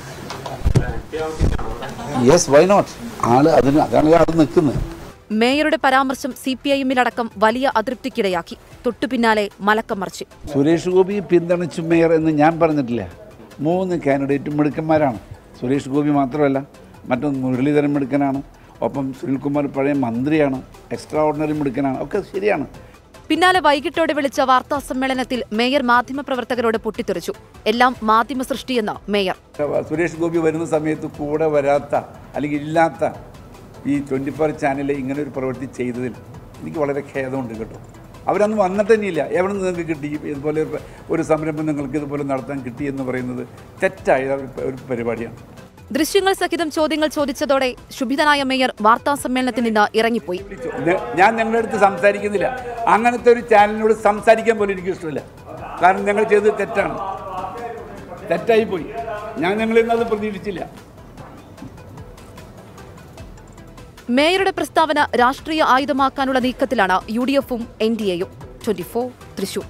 യെസ് വൈ നോട്ട് ആള് അതിന് അതാണ് ആള് നിൽക്കുന്നത് മേയറുടെ പരാമർശം സി പി ഐ എമ്മിലടക്കം വലിയ അതൃപ്തിക്കിടയാക്കി തൊട്ടു പിന്നാലെ മലക്കം മറിച്ചു സുരേഷ് ഗോപി പിന്തുണച്ചു മേയർ എന്ന് ഞാൻ പറഞ്ഞിട്ടില്ല മൂന്ന് കാൻഡിഡേറ്റും മിടുക്കന്മാരാണ് സുരേഷ് ഗോപി മാത്രമല്ല മറ്റൊന്ന് മുരളീധരൻ മിടുക്കനാണ് ഒപ്പം സുനിൽകുമാർ പഴയ മന്ത്രിയാണ് എക്സ്ട്രാ ഓർഡിനറി മിടുക്കനാണ് ഒക്കെ ശരിയാണ് പിന്നാലെ വൈകിട്ടോടെ വിളിച്ച വാർത്താ സമ്മേളനത്തിൽ മേയർ മാധ്യമപ്രവർത്തകരോട് പൊട്ടിത്തെറിച്ചു എല്ലാം മാധ്യമ സൃഷ്ടിയെന്ന് മേയർ സുരേഷ് ഗോപി വരുന്ന സമയത്ത് കൂടെ വരാത്ത അല്ലെങ്കിൽ ഇല്ലാത്ത ഈ ട്വൻറ്റി ഫോർ ചാനലിൽ ഇങ്ങനെ ഒരു പ്രവൃത്തി ചെയ്തതിൽ എനിക്ക് വളരെ ഖേദമുണ്ട് കേട്ടോ അവരന്ന് വന്നിട്ട് തന്നെയില്ല എവിടെ നിന്ന് നിങ്ങൾക്ക് കിട്ടി ഇതുപോലെ ഒരു പ- ഒരു സംരംഭം നിങ്ങൾക്ക് ഇതുപോലെ നടത്താൻ കിട്ടി എന്ന് പറയുന്നത് തെറ്റായ ഒരു പ- ഒരു പരിപാടിയാണ് ദൃശ്യങ്ങൾ സഹിതം ചോദ്യങ്ങൾ ചോദിച്ചതോടെ ശുഭിതനായ മേയർ വാർത്താ സമ്മേളനത്തിൽ നിന്ന് ഇറങ്ങിപ്പോയി ഇത് ഞാൻ ഞങ്ങളുടെ അടുത്ത് സംസാരിക്കുന്നില്ല അങ്ങനത്തെ ഒരു ചാനലിനോട് സംസാരിക്കാൻ പോലും എനിക്ക് ഇഷ്ടമില്ല കാരണം ഞങ്ങൾ ചെയ്തത് തെറ്റാണ് തെറ്റായി പോയി ഞാൻ ഞങ്ങളിൽ നിന്ന് അത് പ്രതീക്ഷിച്ചില്ല മേയറുടെ പ്രസ്താവന രാഷ്ട്രീയ ആയുധമാക്കാനുള്ള നീക്കത്തിലാണ് യു ഡി എഫും എൻ ഡി എയും ട്വന്റി ഫോർ തൃശൂർ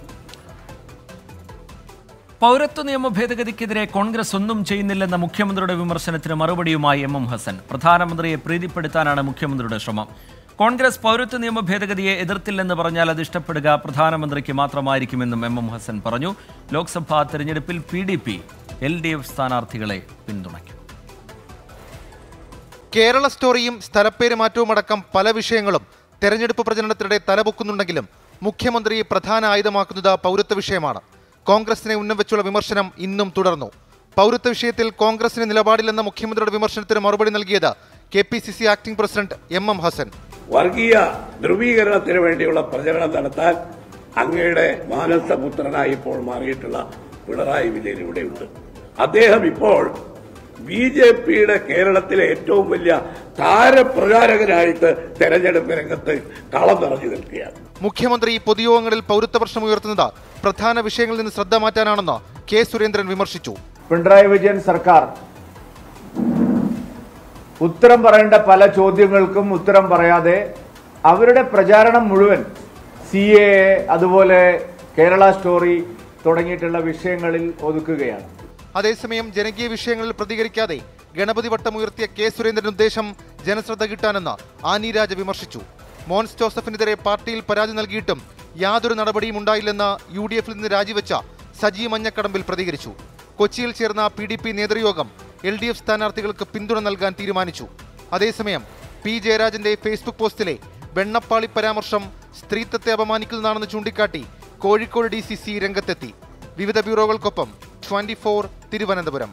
പൗരത്വ നിയമ ഭേദഗതിക്കെതിരെ കോൺഗ്രസ് ഒന്നും ചെയ്യുന്നില്ലെന്ന മുഖ്യമന്ത്രിയുടെ വിമർശനത്തിന് മറുപടിയുമായി എം എം ഹസൻ പ്രധാനമന്ത്രിയെ പ്രീതിപ്പെടുത്താനാണ് മുഖ്യമന്ത്രിയുടെ ശ്രമം കോൺഗ്രസ് പൗരത്വ നിയമ ഭേദഗതിയെ എതിർത്തില്ലെന്ന് പറഞ്ഞാൽ അത് ഇഷ്ടപ്പെടുക പ്രധാനമന്ത്രിക്ക് മാത്രമായിരിക്കുമെന്നും എം എം ഹസൻ പറഞ്ഞു ലോക്സഭാ തെരഞ്ഞെടുപ്പിൽ P D P L D F സ്ഥാനാർത്ഥികളെ പിന്തുണയ്ക്കും കേരള സ്റ്റോറിയും സ്ഥലപ്പേര് മാറ്റവും അടക്കം പല വിഷയങ്ങളും തെരഞ്ഞെടുപ്പ് പ്രചരണത്തിനിടെ തലപൊക്കുന്നുണ്ടെങ്കിലും മുഖ്യമന്ത്രിയെ പ്രധാന ആയുധമാക്കുന്നത് പൗരത്വ വിഷയമാണ് കോൺഗ്രസിനെ ഉന്നം വെച്ചുള്ള വിമർശനം ഇന്നും തുടർന്നു പൗരത്വ വിഷയത്തിൽ കോൺഗ്രസിന് നിലപാടില്ലെന്ന മുഖ്യമന്ത്രിയുടെ വിമർശനത്തിന് മറുപടി നൽകിയത് K P C C acting president M M Hassan വർഗീയ ധ്രുവീകരണത്തിന് വേണ്ടിയുള്ള പ്രചരണം നടത്താൻ അങ്ങയുടെ മാനസപുത്രനായി ഇപ്പോൾ മാറിയിട്ടുള്ള പിണറായി വിജയൻ ഇവിടെയുണ്ട് അദ്ദേഹം ഇപ്പോൾ ബി ജെ പിയുടെ കേരളത്തിലെ ഏറ്റവും വലിയ താരപ്രചാരകനായിട്ട് തെരഞ്ഞെടുപ്പ് രംഗത്ത് കളം നിറഞ്ഞു നിൽക്കുകയാണ് മുഖ്യമന്ത്രി പൊതുയോഗങ്ങളിൽ പൗരത്വ പ്രശ്നം ഉയർത്തുന്നത് പ്രധാന വിഷയങ്ങളിൽ നിന്ന് ശ്രദ്ധ മാറ്റാനാണെന്ന് കെ സുരേന്ദ്രൻ വിമർശിച്ചു പിണറായി വിജയൻ സർക്കാർ ഉത്തരം പറയേണ്ട പല ചോദ്യങ്ങൾക്കും ഉത്തരം പറയാതെ അവരുടെ പ്രചാരണം മുഴുവൻ സി എ അതുപോലെ കേരള സ്റ്റോറി തുടങ്ങിയിട്ടുള്ള വിഷയങ്ങളിൽ ഒതുക്കുകയാണ് അതേസമയം ജനകീയ വിഷയങ്ങളിൽ പ്രതികരിക്കാതെ ഗണപതി വട്ടം ഉയർത്തിയ കെ സുരേന്ദ്രൻ ഉദ്ദേശം ജനശ്രദ്ധ കിട്ടാനെന്ന് ആനി രാജ വിമർശിച്ചു മോൻസ് ജോസഫിനെതിരെ പാർട്ടിയിൽ പരാതി നൽകിയിട്ടും യാതൊരു നടപടിയും ഉണ്ടായില്ലെന്ന് യു ഡി എഫിൽ നിന്ന് രാജിവെച്ച സജി മഞ്ഞക്കടമ്പിൽ പ്രതികരിച്ചു കൊച്ചിയിൽ ചേർന്ന പി ഡി പി നേതൃയോഗം എൽ ഡി എഫ് സ്ഥാനാർത്ഥികൾക്ക് പിന്തുണ നൽകാൻ തീരുമാനിച്ചു അതേസമയം പി ജയരാജന്റെ ഫേസ്ബുക്ക് പോസ്റ്റിലെ വെണ്ണപ്പാളി പരാമർശം സ്ത്രീത്വത്തെ അപമാനിക്കുന്നതാണെന്ന് ചൂണ്ടിക്കാട്ടി കോഴിക്കോട് ഡി സി സി രംഗത്തെത്തി വിവിധ ബ്യൂറോകൾക്കൊപ്പം ട്വന്റി ഫോർ തിരുവനന്തപുരം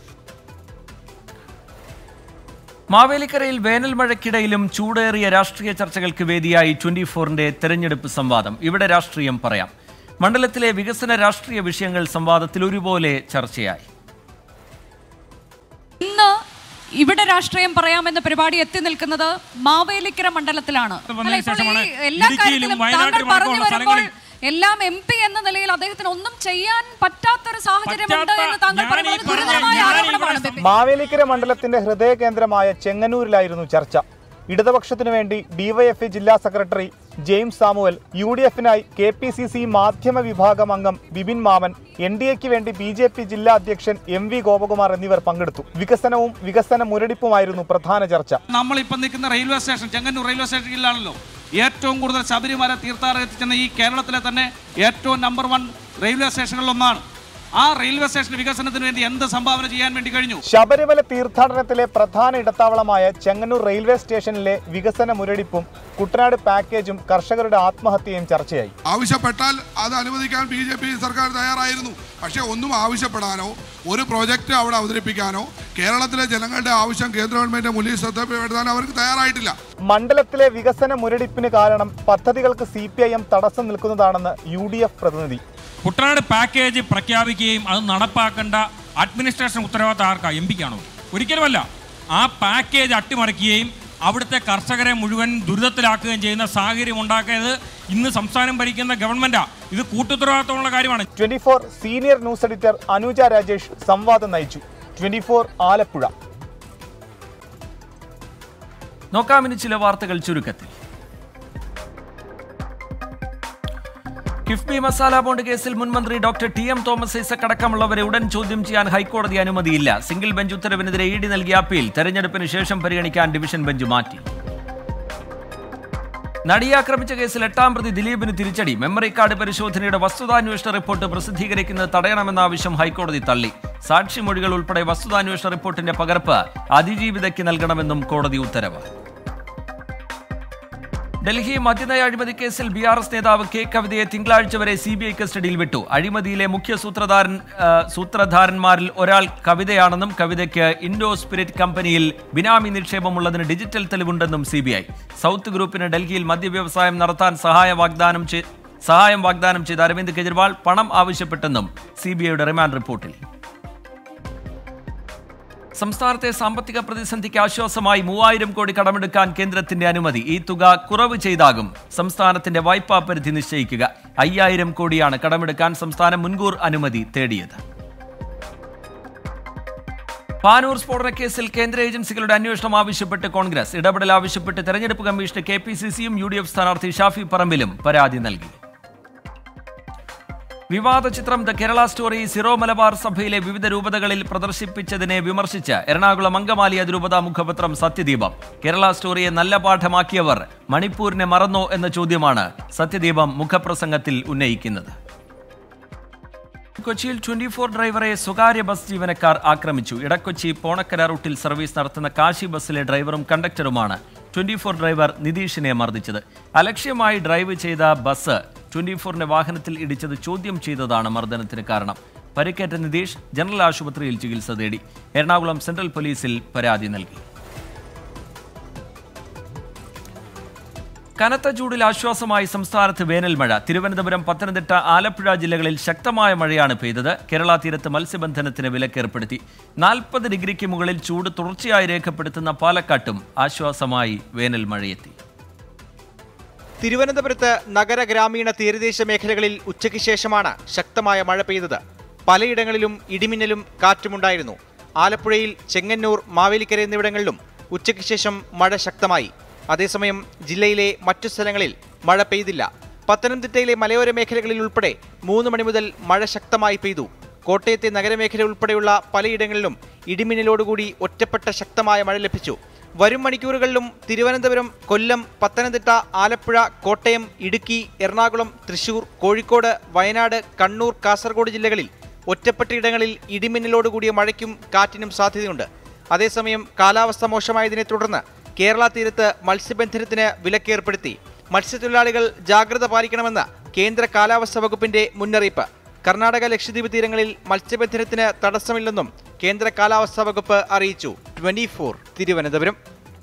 മാവേലിക്കരയിൽ വേനൽ മഴയ്ക്കിടയിലും ചൂടേറിയ രാഷ്ട്രീയ ചർച്ചകൾക്ക് വേദിയായി ട്വന്റി ഫോറിന്റെ തെരഞ്ഞെടുപ്പ് സംവാദം ഇവിടെ രാഷ്ട്രീയം പറയാം മണ്ഡലത്തിലെ വികസന രാഷ്ട്രീയ വിഷയങ്ങൾ സംവാദത്തിൽ ഒരുപോലെ ചർച്ചയായി ഇന്ന് ഇവിടെ രാഷ്ട്രീയം പറയാമെന്ന പരിപാടി എത്തി നിൽക്കുന്നത് മാവേലിക്കര മണ്ഡലത്തിലാണ് അല്ല, ഇപ്പോൾ ശേഷമാണ് ഈ എല്ലാ ഇടുക്കിയിലും കാര്യത്തിലും താങ്കൾ വയനാട്ടിലും പറഞ്ഞു അടക്കമുള്ള വരുമ്പോൾ സ്ഥലങ്ങളിൽ എല്ലാം എം പി എന്ന നിലയിൽ അദ്ദേഹത്തിന് ഒന്നും ചെയ്യാൻ പറ്റാത്തൊരു സാഹചര്യമുണ്ട് എന്ന് താങ്കൾ പറയുന്നത് ഗുരുതരമായ ആരോപണമാണ് മാവേലിക്കര മണ്ഡലത്തിന്റെ ഹൃദയ കേന്ദ്രമായ ചെങ്ങന്നൂരിലായിരുന്നു ചർച്ച ഇടതുപക്ഷത്തിനു വേണ്ടി ഡിവൈഎഫ്ഐ ജില്ലാ secretary James Samuel U D എഫിനായി കെ പി സി സി മാധ്യമ വിഭാഗം അംഗം ബിബിൻ മാമൻ എൻ ഡി എക്ക് വേണ്ടി ബി ജെ പി ജില്ലാ അധ്യക്ഷൻ എം വി ഗോപകുമാർ എന്നിവർ പങ്കെടുത്തു വികസനവും വികസന മുരടിപ്പുമായിരുന്നു പ്രധാന ചർച്ച നമ്മളിപ്പം നിൽക്കുന്ന റെയിൽവേ സ്റ്റേഷൻ ചെങ്ങന്നൂർ റെയിൽവേ സ്റ്റേഷനിലാണല്ലോ ഏറ്റവും കൂടുതൽ ശബരിമല തീർത്ഥാടകർ എത്തിച്ചെന്ന ഈ കേരളത്തിലെ തന്നെ ഏറ്റവും നമ്പർ വൺ റെയിൽവേ സ്റ്റേഷനുകളിലൊന്നാണ് ആ റെയിൽവേ സ്റ്റേഷൻ വികസനത്തിന് വേണ്ടി എന്ത് സംഭാവന ചെയ്യാൻ വേണ്ടി കഴിഞ്ഞു ശബരിമല തീർത്ഥാടനത്തിലെ പ്രധാന ഇടത്താവളമായ ചെങ്ങന്നൂർ റെയിൽവേ സ്റ്റേഷനിലെ വികസന മുരടിപ്പും കുട്ടനാട് പാക്കേജും കർഷകരുടെ ആത്മഹത്യയും ചർച്ചയായി ആവശ്യപ്പെട്ടാൽ അത് അനുവദിക്കാൻ ബി ജെ പി സർക്കാർ തയ്യാറായിരുന്നു പക്ഷേ ഒന്നും ആവശ്യപ്പെടാനോ ഒരു പ്രോജക്റ്റ് അവിടെ അവതരിപ്പിക്കാനോ കേരളത്തിലെ ജനങ്ങളുടെ ആവശ്യം കേന്ദ്ര ഗവൺമെന്റ് മുന്നിൽ ശ്രദ്ധപ്പെടുത്താനോ അവർക്ക് തയ്യാറായിട്ടില്ല മണ്ഡലത്തിലെ വികസന മുരടിപ്പിന് കാരണം പദ്ധതികൾക്ക് സി പി ഐ എം തടസ്സം നിൽക്കുന്നതാണെന്ന് യു ഡി എഫ് പ്രതിനിധി കുട്ടനാട് പാക്കേജ് പ്രഖ്യാപിക്കുകയും അത് നടപ്പാക്കേണ്ട അഡ്മിനിസ്ട്രേഷൻ ഉത്തരവാദിത്തം ആർക്കാ എം പിക്കാണോ ഒരിക്കലുമല്ല ആ പാക്കേജ് അട്ടിമറിക്കുകയും അവിടുത്തെ കർഷകരെ മുഴുവൻ ദുരിതത്തിലാക്കുകയും ചെയ്യുന്ന സാഹചര്യം ഉണ്ടാക്കിയത് ഇന്ന് സംസ്ഥാനം ഭരിക്കുന്ന ഗവൺമെന്റാ ഇത് കൂട്ടുത്തരവാദിത്തമുള്ള കാര്യമാണ് twenty four senior news editor Anuja Rajesh സംവാദം നയിച്ചു ട്വന്റി ഫോർ ആലപ്പുഴ നോക്കാം ഇനി ചില വാർത്തകൾ ചുരുക്കത്തിൽ കിഫ്ബി മസാല ബോണ്ട് കേസിൽ മുൻമന്ത്രി doctor T M Thomas Isaac അടക്കമുള്ളവരെ ഉടൻ ചോദ്യം ചെയ്യാൻ ഹൈക്കോടതി അനുമതിയില്ല സിംഗിൾ ബെഞ്ച് ഉത്തരവിനെതിരെ ഇ ഡി നൽകിയ അപ്പീൽ തെരഞ്ഞെടുപ്പിന് ശേഷം പരിഗണിക്കാൻ ഡിവിഷൻ ബെഞ്ച് മാറ്റി നടിയെ ആക്രമിച്ച കേസിൽ എട്ടാം പ്രതി ദിലീപിന് തിരിച്ചടി മെമ്മറി കാർഡ് പരിശോധനയുടെ വസ്തുതാന്വേഷണ റിപ്പോർട്ട് പ്രസിദ്ധീകരിക്കുന്നത് തടയണമെന്ന ആവശ്യം ഹൈക്കോടതി തള്ളി സാക്ഷിമൊഴികൾ ഉൾപ്പെടെ വസ്തുതാന്വേഷണ റിപ്പോർട്ടിന്റെ പകർപ്പ് അതിജീവിതയ്ക്ക് നൽകണമെന്നും കോടതി ഉത്തരവ് ഡൽഹി മദ്യനയ അഴിമതി കേസിൽ ബി ആർ എസ് നേതാവ് കെ കവിതയെ തിങ്കളാഴ്ച വരെ സി ബി ഐ കസ്റ്റഡിയിൽ വിട്ടു അഴിമതിയിലെ മുഖ്യ സൂത്രധാരൻ ആ, സൂത്രധാരന്മാരിൽ ഒരാൾ കവിതയാണെന്നും കവിതയ്ക്ക് ഇൻഡോ സ്പിരിറ്റ് കമ്പനിയിൽ ബിനാമി നിക്ഷേപമുള്ളതിന് ഡിജിറ്റൽ തെളിവുണ്ടെന്നും സി ബി ഐ സൗത്ത് ഗ്രൂപ്പിന് ഡൽഹിയിൽ മദ്യവ്യവസായം നടത്താൻ സഹായ വാഗ്ദാനം ചെയ്- സഹായം വാഗ്ദാനം ചെയ്ത അരവിന്ദ് കെജ്രിവാൾ പണം ആവശ്യപ്പെട്ടെന്നും സി ബി ഐയുടെ റിമാൻഡ് റിപ്പോർട്ടിൽ സംസ്ഥാനത്തെ സാമ്പത്തിക പ്രതിസന്ധിക്ക് ആശ്വാസമായി മൂവായിരം കോടി കടമെടുക്കാൻ കേന്ദ്രത്തിന്റെ അനുമതി ഈ തുക കുറവ് ചെയ്താകും സംസ്ഥാനത്തിന്റെ വായ്പാ പരിധി നിശ്ചയിക്കുക അയ്യായിരം കോടിയാണ് കടമെടുക്കാൻ സംസ്ഥാനം മുൻകൂർ അനുമതി തേടിയത് പാനൂർ സ്ഫോടന കേസിൽ കേന്ദ്ര ഏജൻസികളുടെ അന്വേഷണം ആവശ്യപ്പെട്ട് കോൺഗ്രസ് ഇടപെടൽ ആവശ്യപ്പെട്ട് തെരഞ്ഞെടുപ്പ് കമ്മീഷന് കെ പി സി സിയും യു ഡി എഫ് സ്ഥാനാർത്ഥി ഷാഫി പറമ്പിലും പരാതി നൽകി വിവാദ ചിത്രം ദ കേരള സ്റ്റോറി സിറോ മലബാർ സഭയിലെ വിവിധ രൂപതകളിൽ പ്രദർശിപ്പിച്ചതിനെ വിമർശിച്ച് എറണാകുളം അങ്കമാലി അതിരൂപത മുഖപത്രം സത്യദീപം കേരള സ്റ്റോറിയെ നല്ല പാഠമാക്കിയവർ മണിപ്പൂരിനെ മറന്നോ എന്ന ചോദ്യമാണ് സത്യദീപം മുഖപ്രസംഗത്തിൽ ഉന്നയിക്കുന്നത് കൊച്ചിയിൽ ട്വന്റി ഫോർ ഡ്രൈവറെ സ്വകാര്യ ബസ് ജീവനക്കാർ ആക്രമിച്ചു ഇടക്കൊച്ചി പോണക്കര റൂട്ടിൽ സർവീസ് നടത്തുന്ന കാശി ബസ്സിലെ ഡ്രൈവറും കണ്ടക്ടറുമാണ് ട്വന്റി ഫോർ ഡ്രൈവർ നിതീഷിനെ മർദ്ദിച്ചത് അലക്ഷ്യമായി ഡ്രൈവ് ചെയ്ത ബസ് ട്വന്റി ഫോറിന്റെ വാഹനത്തിൽ ഇടിച്ചത് ചോദ്യം ചെയ്തതാണ് മർദ്ദനത്തിന് കാരണം പരിക്കേറ്റ നിതീഷ് ജനറൽ ആശുപത്രിയിൽ ചികിത്സ തേടി എറണാകുളം സെൻട്രൽ പോലീസിൽ പരാതി നൽകി കനത്ത ചൂടിൽ ആശ്വാസമായി സംസ്ഥാനത്ത് വേനൽ മഴ തിരുവനന്തപുരം പത്തനംതിട്ട ആലപ്പുഴ ജില്ലകളിൽ ശക്തമായ മഴയാണ് പെയ്തത് കേരള തീരത്ത് മത്സ്യബന്ധനത്തിന് വിലക്കേർപ്പെടുത്തി നാൽപ്പത് ഡിഗ്രിക്ക് മുകളിൽ ചൂട് തുടർച്ചയായി രേഖപ്പെടുത്തുന്ന പാലക്കാട്ടും ആശ്വാസമായി വേനൽ മഴയെത്തി തിരുവനന്തപുരത്ത് നഗര ഗ്രാമീണ തീരദേശ മേഖലകളിൽ ഉച്ചയ്ക്ക് ശേഷമാണ് ശക്തമായ മഴ പെയ്തത് പലയിടങ്ങളിലും ഇടിമിന്നലും കാറ്റുമുണ്ടായിരുന്നു ആലപ്പുഴയിൽ ചെങ്ങന്നൂർ മാവേലിക്കര എന്നിവിടങ്ങളിലും ഉച്ചയ്ക്ക് ശേഷം മഴ ശക്തമായി അതേസമയം ജില്ലയിലെ മറ്റു സ്ഥലങ്ങളിൽ മഴ പെയ്തില്ല പത്തനംതിട്ടയിലെ മലയോര മേഖലകളിൽ ഉൾപ്പെടെ മൂന്ന് മണി മുതൽ മഴ ശക്തമായി പെയ്തു കോട്ടയത്തെ നഗരമേഖല ഉൾപ്പെടെയുള്ള പലയിടങ്ങളിലും ഇടിമിന്നലോടുകൂടി ഒറ്റപ്പെട്ട ശക്തമായ മഴ ലഭിച്ചു വരും മണിക്കൂറുകളിലും തിരുവനന്തപുരം കൊല്ലം പത്തനംതിട്ട ആലപ്പുഴ കോട്ടയം ഇടുക്കി എറണാകുളം തൃശൂർ കോഴിക്കോട് വയനാട് കണ്ണൂർ കാസർഗോഡ് ജില്ലകളിൽ ഒറ്റപ്പെട്ടയിടങ്ങളിൽ ഇടിമിന്നലോടുകൂടിയ മഴയ്ക്കും കാറ്റിനും സാധ്യതയുണ്ട് അതേസമയം കാലാവസ്ഥ മോശമായതിനെ തുടർന്ന് കേരള തീരത്ത് മത്സ്യബന്ധനത്തിന് വിലക്കേർപ്പെടുത്തി മത്സ്യത്തൊഴിലാളികൾ ജാഗ്രത പാലിക്കണമെന്ന് കേന്ദ്ര കാലാവസ്ഥാ വകുപ്പിന്റെ മുന്നറിയിപ്പ് കർണാടക ലക്ഷദ്വീപ് തീരങ്ങളിൽ മത്സ്യബന്ധനത്തിന് തടസ്സമില്ലെന്നും കേന്ദ്ര കാലാവസ്ഥാ വകുപ്പ് അറിയിച്ചു ട്വന്റി തിരുവനന്തപുരം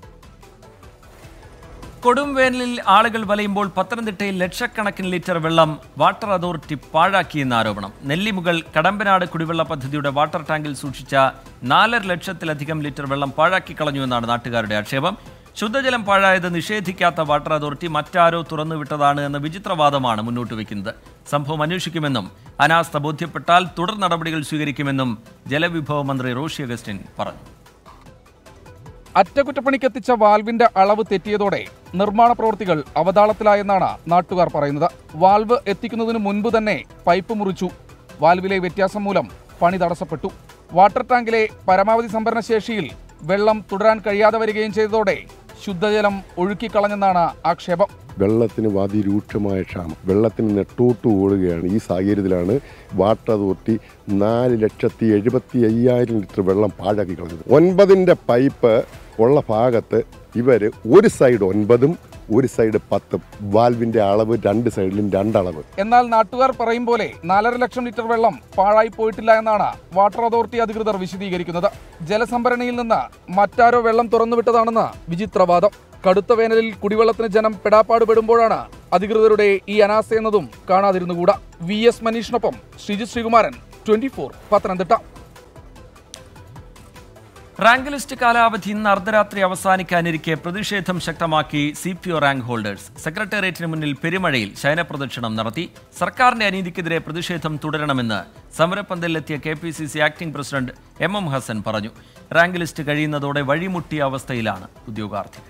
കൊടും വേനലിൽ ആളുകൾ വലയുമ്പോൾ പത്തനംതിട്ടയിൽ ലക്ഷക്കണക്കിന് ലിറ്റർ വെള്ളം വാട്ടർ അതോറിറ്റി പാഴാക്കിയെന്ന ആരോപണം നെല്ലിമുകൾ കടമ്പനാട് കുടിവെള്ള പദ്ധതിയുടെ വാട്ടർ ടാങ്കിൽ സൂക്ഷിച്ച നാലര ലക്ഷത്തിലധികം ലിറ്റർ വെള്ളം പാഴാക്കി കളഞ്ഞുവെന്നാണ് നാട്ടുകാരുടെ ആക്ഷേപം ശുദ്ധജലം പാഴായത് നിഷേധിക്കാത്ത വാട്ടർ അതോറിറ്റി മറ്റാരോ തുറന്നുവിട്ടതാണ് എന്ന വിചിത്രവാദമാണ് മുന്നോട്ട് വയ്ക്കുന്നത് സംഭവം അന്വേഷിക്കുമെന്നും അനാസ്ഥ ബോധ്യപ്പെട്ടാൽ തുടർ നടപടികൾ സ്വീകരിക്കുമെന്നും ജലവിഭവ മന്ത്രി റോഷി അഗസ്റ്റിൻ പറഞ്ഞു അറ്റകുറ്റപ്പണിക്കെത്തിച്ച വാൽവിന്റെ അളവ് തെറ്റിയതോടെ നിർമ്മാണ പ്രവൃത്തികൾ അവതാളത്തിലായെന്നാണ് നാട്ടുകാർ പറയുന്നത് വാൽവ് എത്തിക്കുന്നതിന് മുൻപ് തന്നെ പൈപ്പ് മുറിച്ചു വാൽവിലെ വ്യത്യാസം മൂലം പണി തടസ്സപ്പെട്ടു വാട്ടർ ടാങ്കിലെ പരമാവധി സംഭരണ ശേഷിയിൽ വെള്ളം തുടരാൻ കഴിയാതെ വരികയും ചെയ്തതോടെ ശുദ്ധജലം ഒഴുക്കിക്കളഞ്ഞെന്നാണ് ആക്ഷേപം വെള്ളത്തിന് അതിരൂക്ഷമായ ക്ഷാമം വെള്ളത്തിന് നെട്ടോട്ട് ഓടുകയാണ് ഈ സാഹചര്യത്തിലാണ് വാട്ടർ അതോറിറ്റി നാല് ലക്ഷത്തി എഴുപത്തി അയ്യായിരം ലിറ്റർ വെള്ളം പാഴാക്കി കളഞ്ഞത് ഒൻപതിൻ്റെ പൈപ്പ് ഉള്ള ഭാഗത്ത് ഇവർ ഒരു സൈഡ് ഒൻപതും ഒരു സൈഡ് പത്തും വാൽവിൻ്റെ അളവ് രണ്ട് സൈഡിലും രണ്ടളവ് എന്നാൽ നാട്ടുകാർ പറയും പോലെ നാലര ലക്ഷം ലിറ്റർ വെള്ളം പാഴായി പോയിട്ടില്ല എന്നാണ് വാട്ടർ അതോറിറ്റി അധികൃതർ വിശദീകരിക്കുന്നത് ജലസംഭരണിയിൽ നിന്ന് മറ്റാരോ വെള്ളം തുറന്നുവിട്ടതാണെന്ന് വിചിത്രവാദം കടുത്ത വേനലിൽ കുടിവെള്ളത്തിന് ജനം പെടാപ്പാട് പെടുമ്പോഴാണ് അധികൃതരുടെ ഈ അനാസ എന്നതും കാണാതിരുന്നുകൂടാ വി എസ് മനീഷിനൊപ്പം Sreejith Sreekumaran twenty four Pathanamthitta rank list കാലാവധി ഇന്ന് അർദ്ധരാത്രി അവസാനിക്കാനിരിക്കെ പ്രതിഷേധം ശക്തമാക്കി C P O rank holders സെക്രട്ടേറിയറ്റിന് മുന്നിൽ പെരുമഴയിൽ ശയനപ്രദക്ഷിണം നടത്തി സർക്കാരിന്റെ അനീതിക്കെതിരെ പ്രതിഷേധം തുടരണമെന്ന് സമരപ്പന്തലിലെത്തിയ K P C C acting president M M Hassan പറഞ്ഞു റാങ്ക് ലിസ്റ്റ് കഴിയുന്നതോടെ വഴിമുട്ടിയ അവസ്ഥയിലാണ് ഉദ്യോഗാർത്ഥികൾ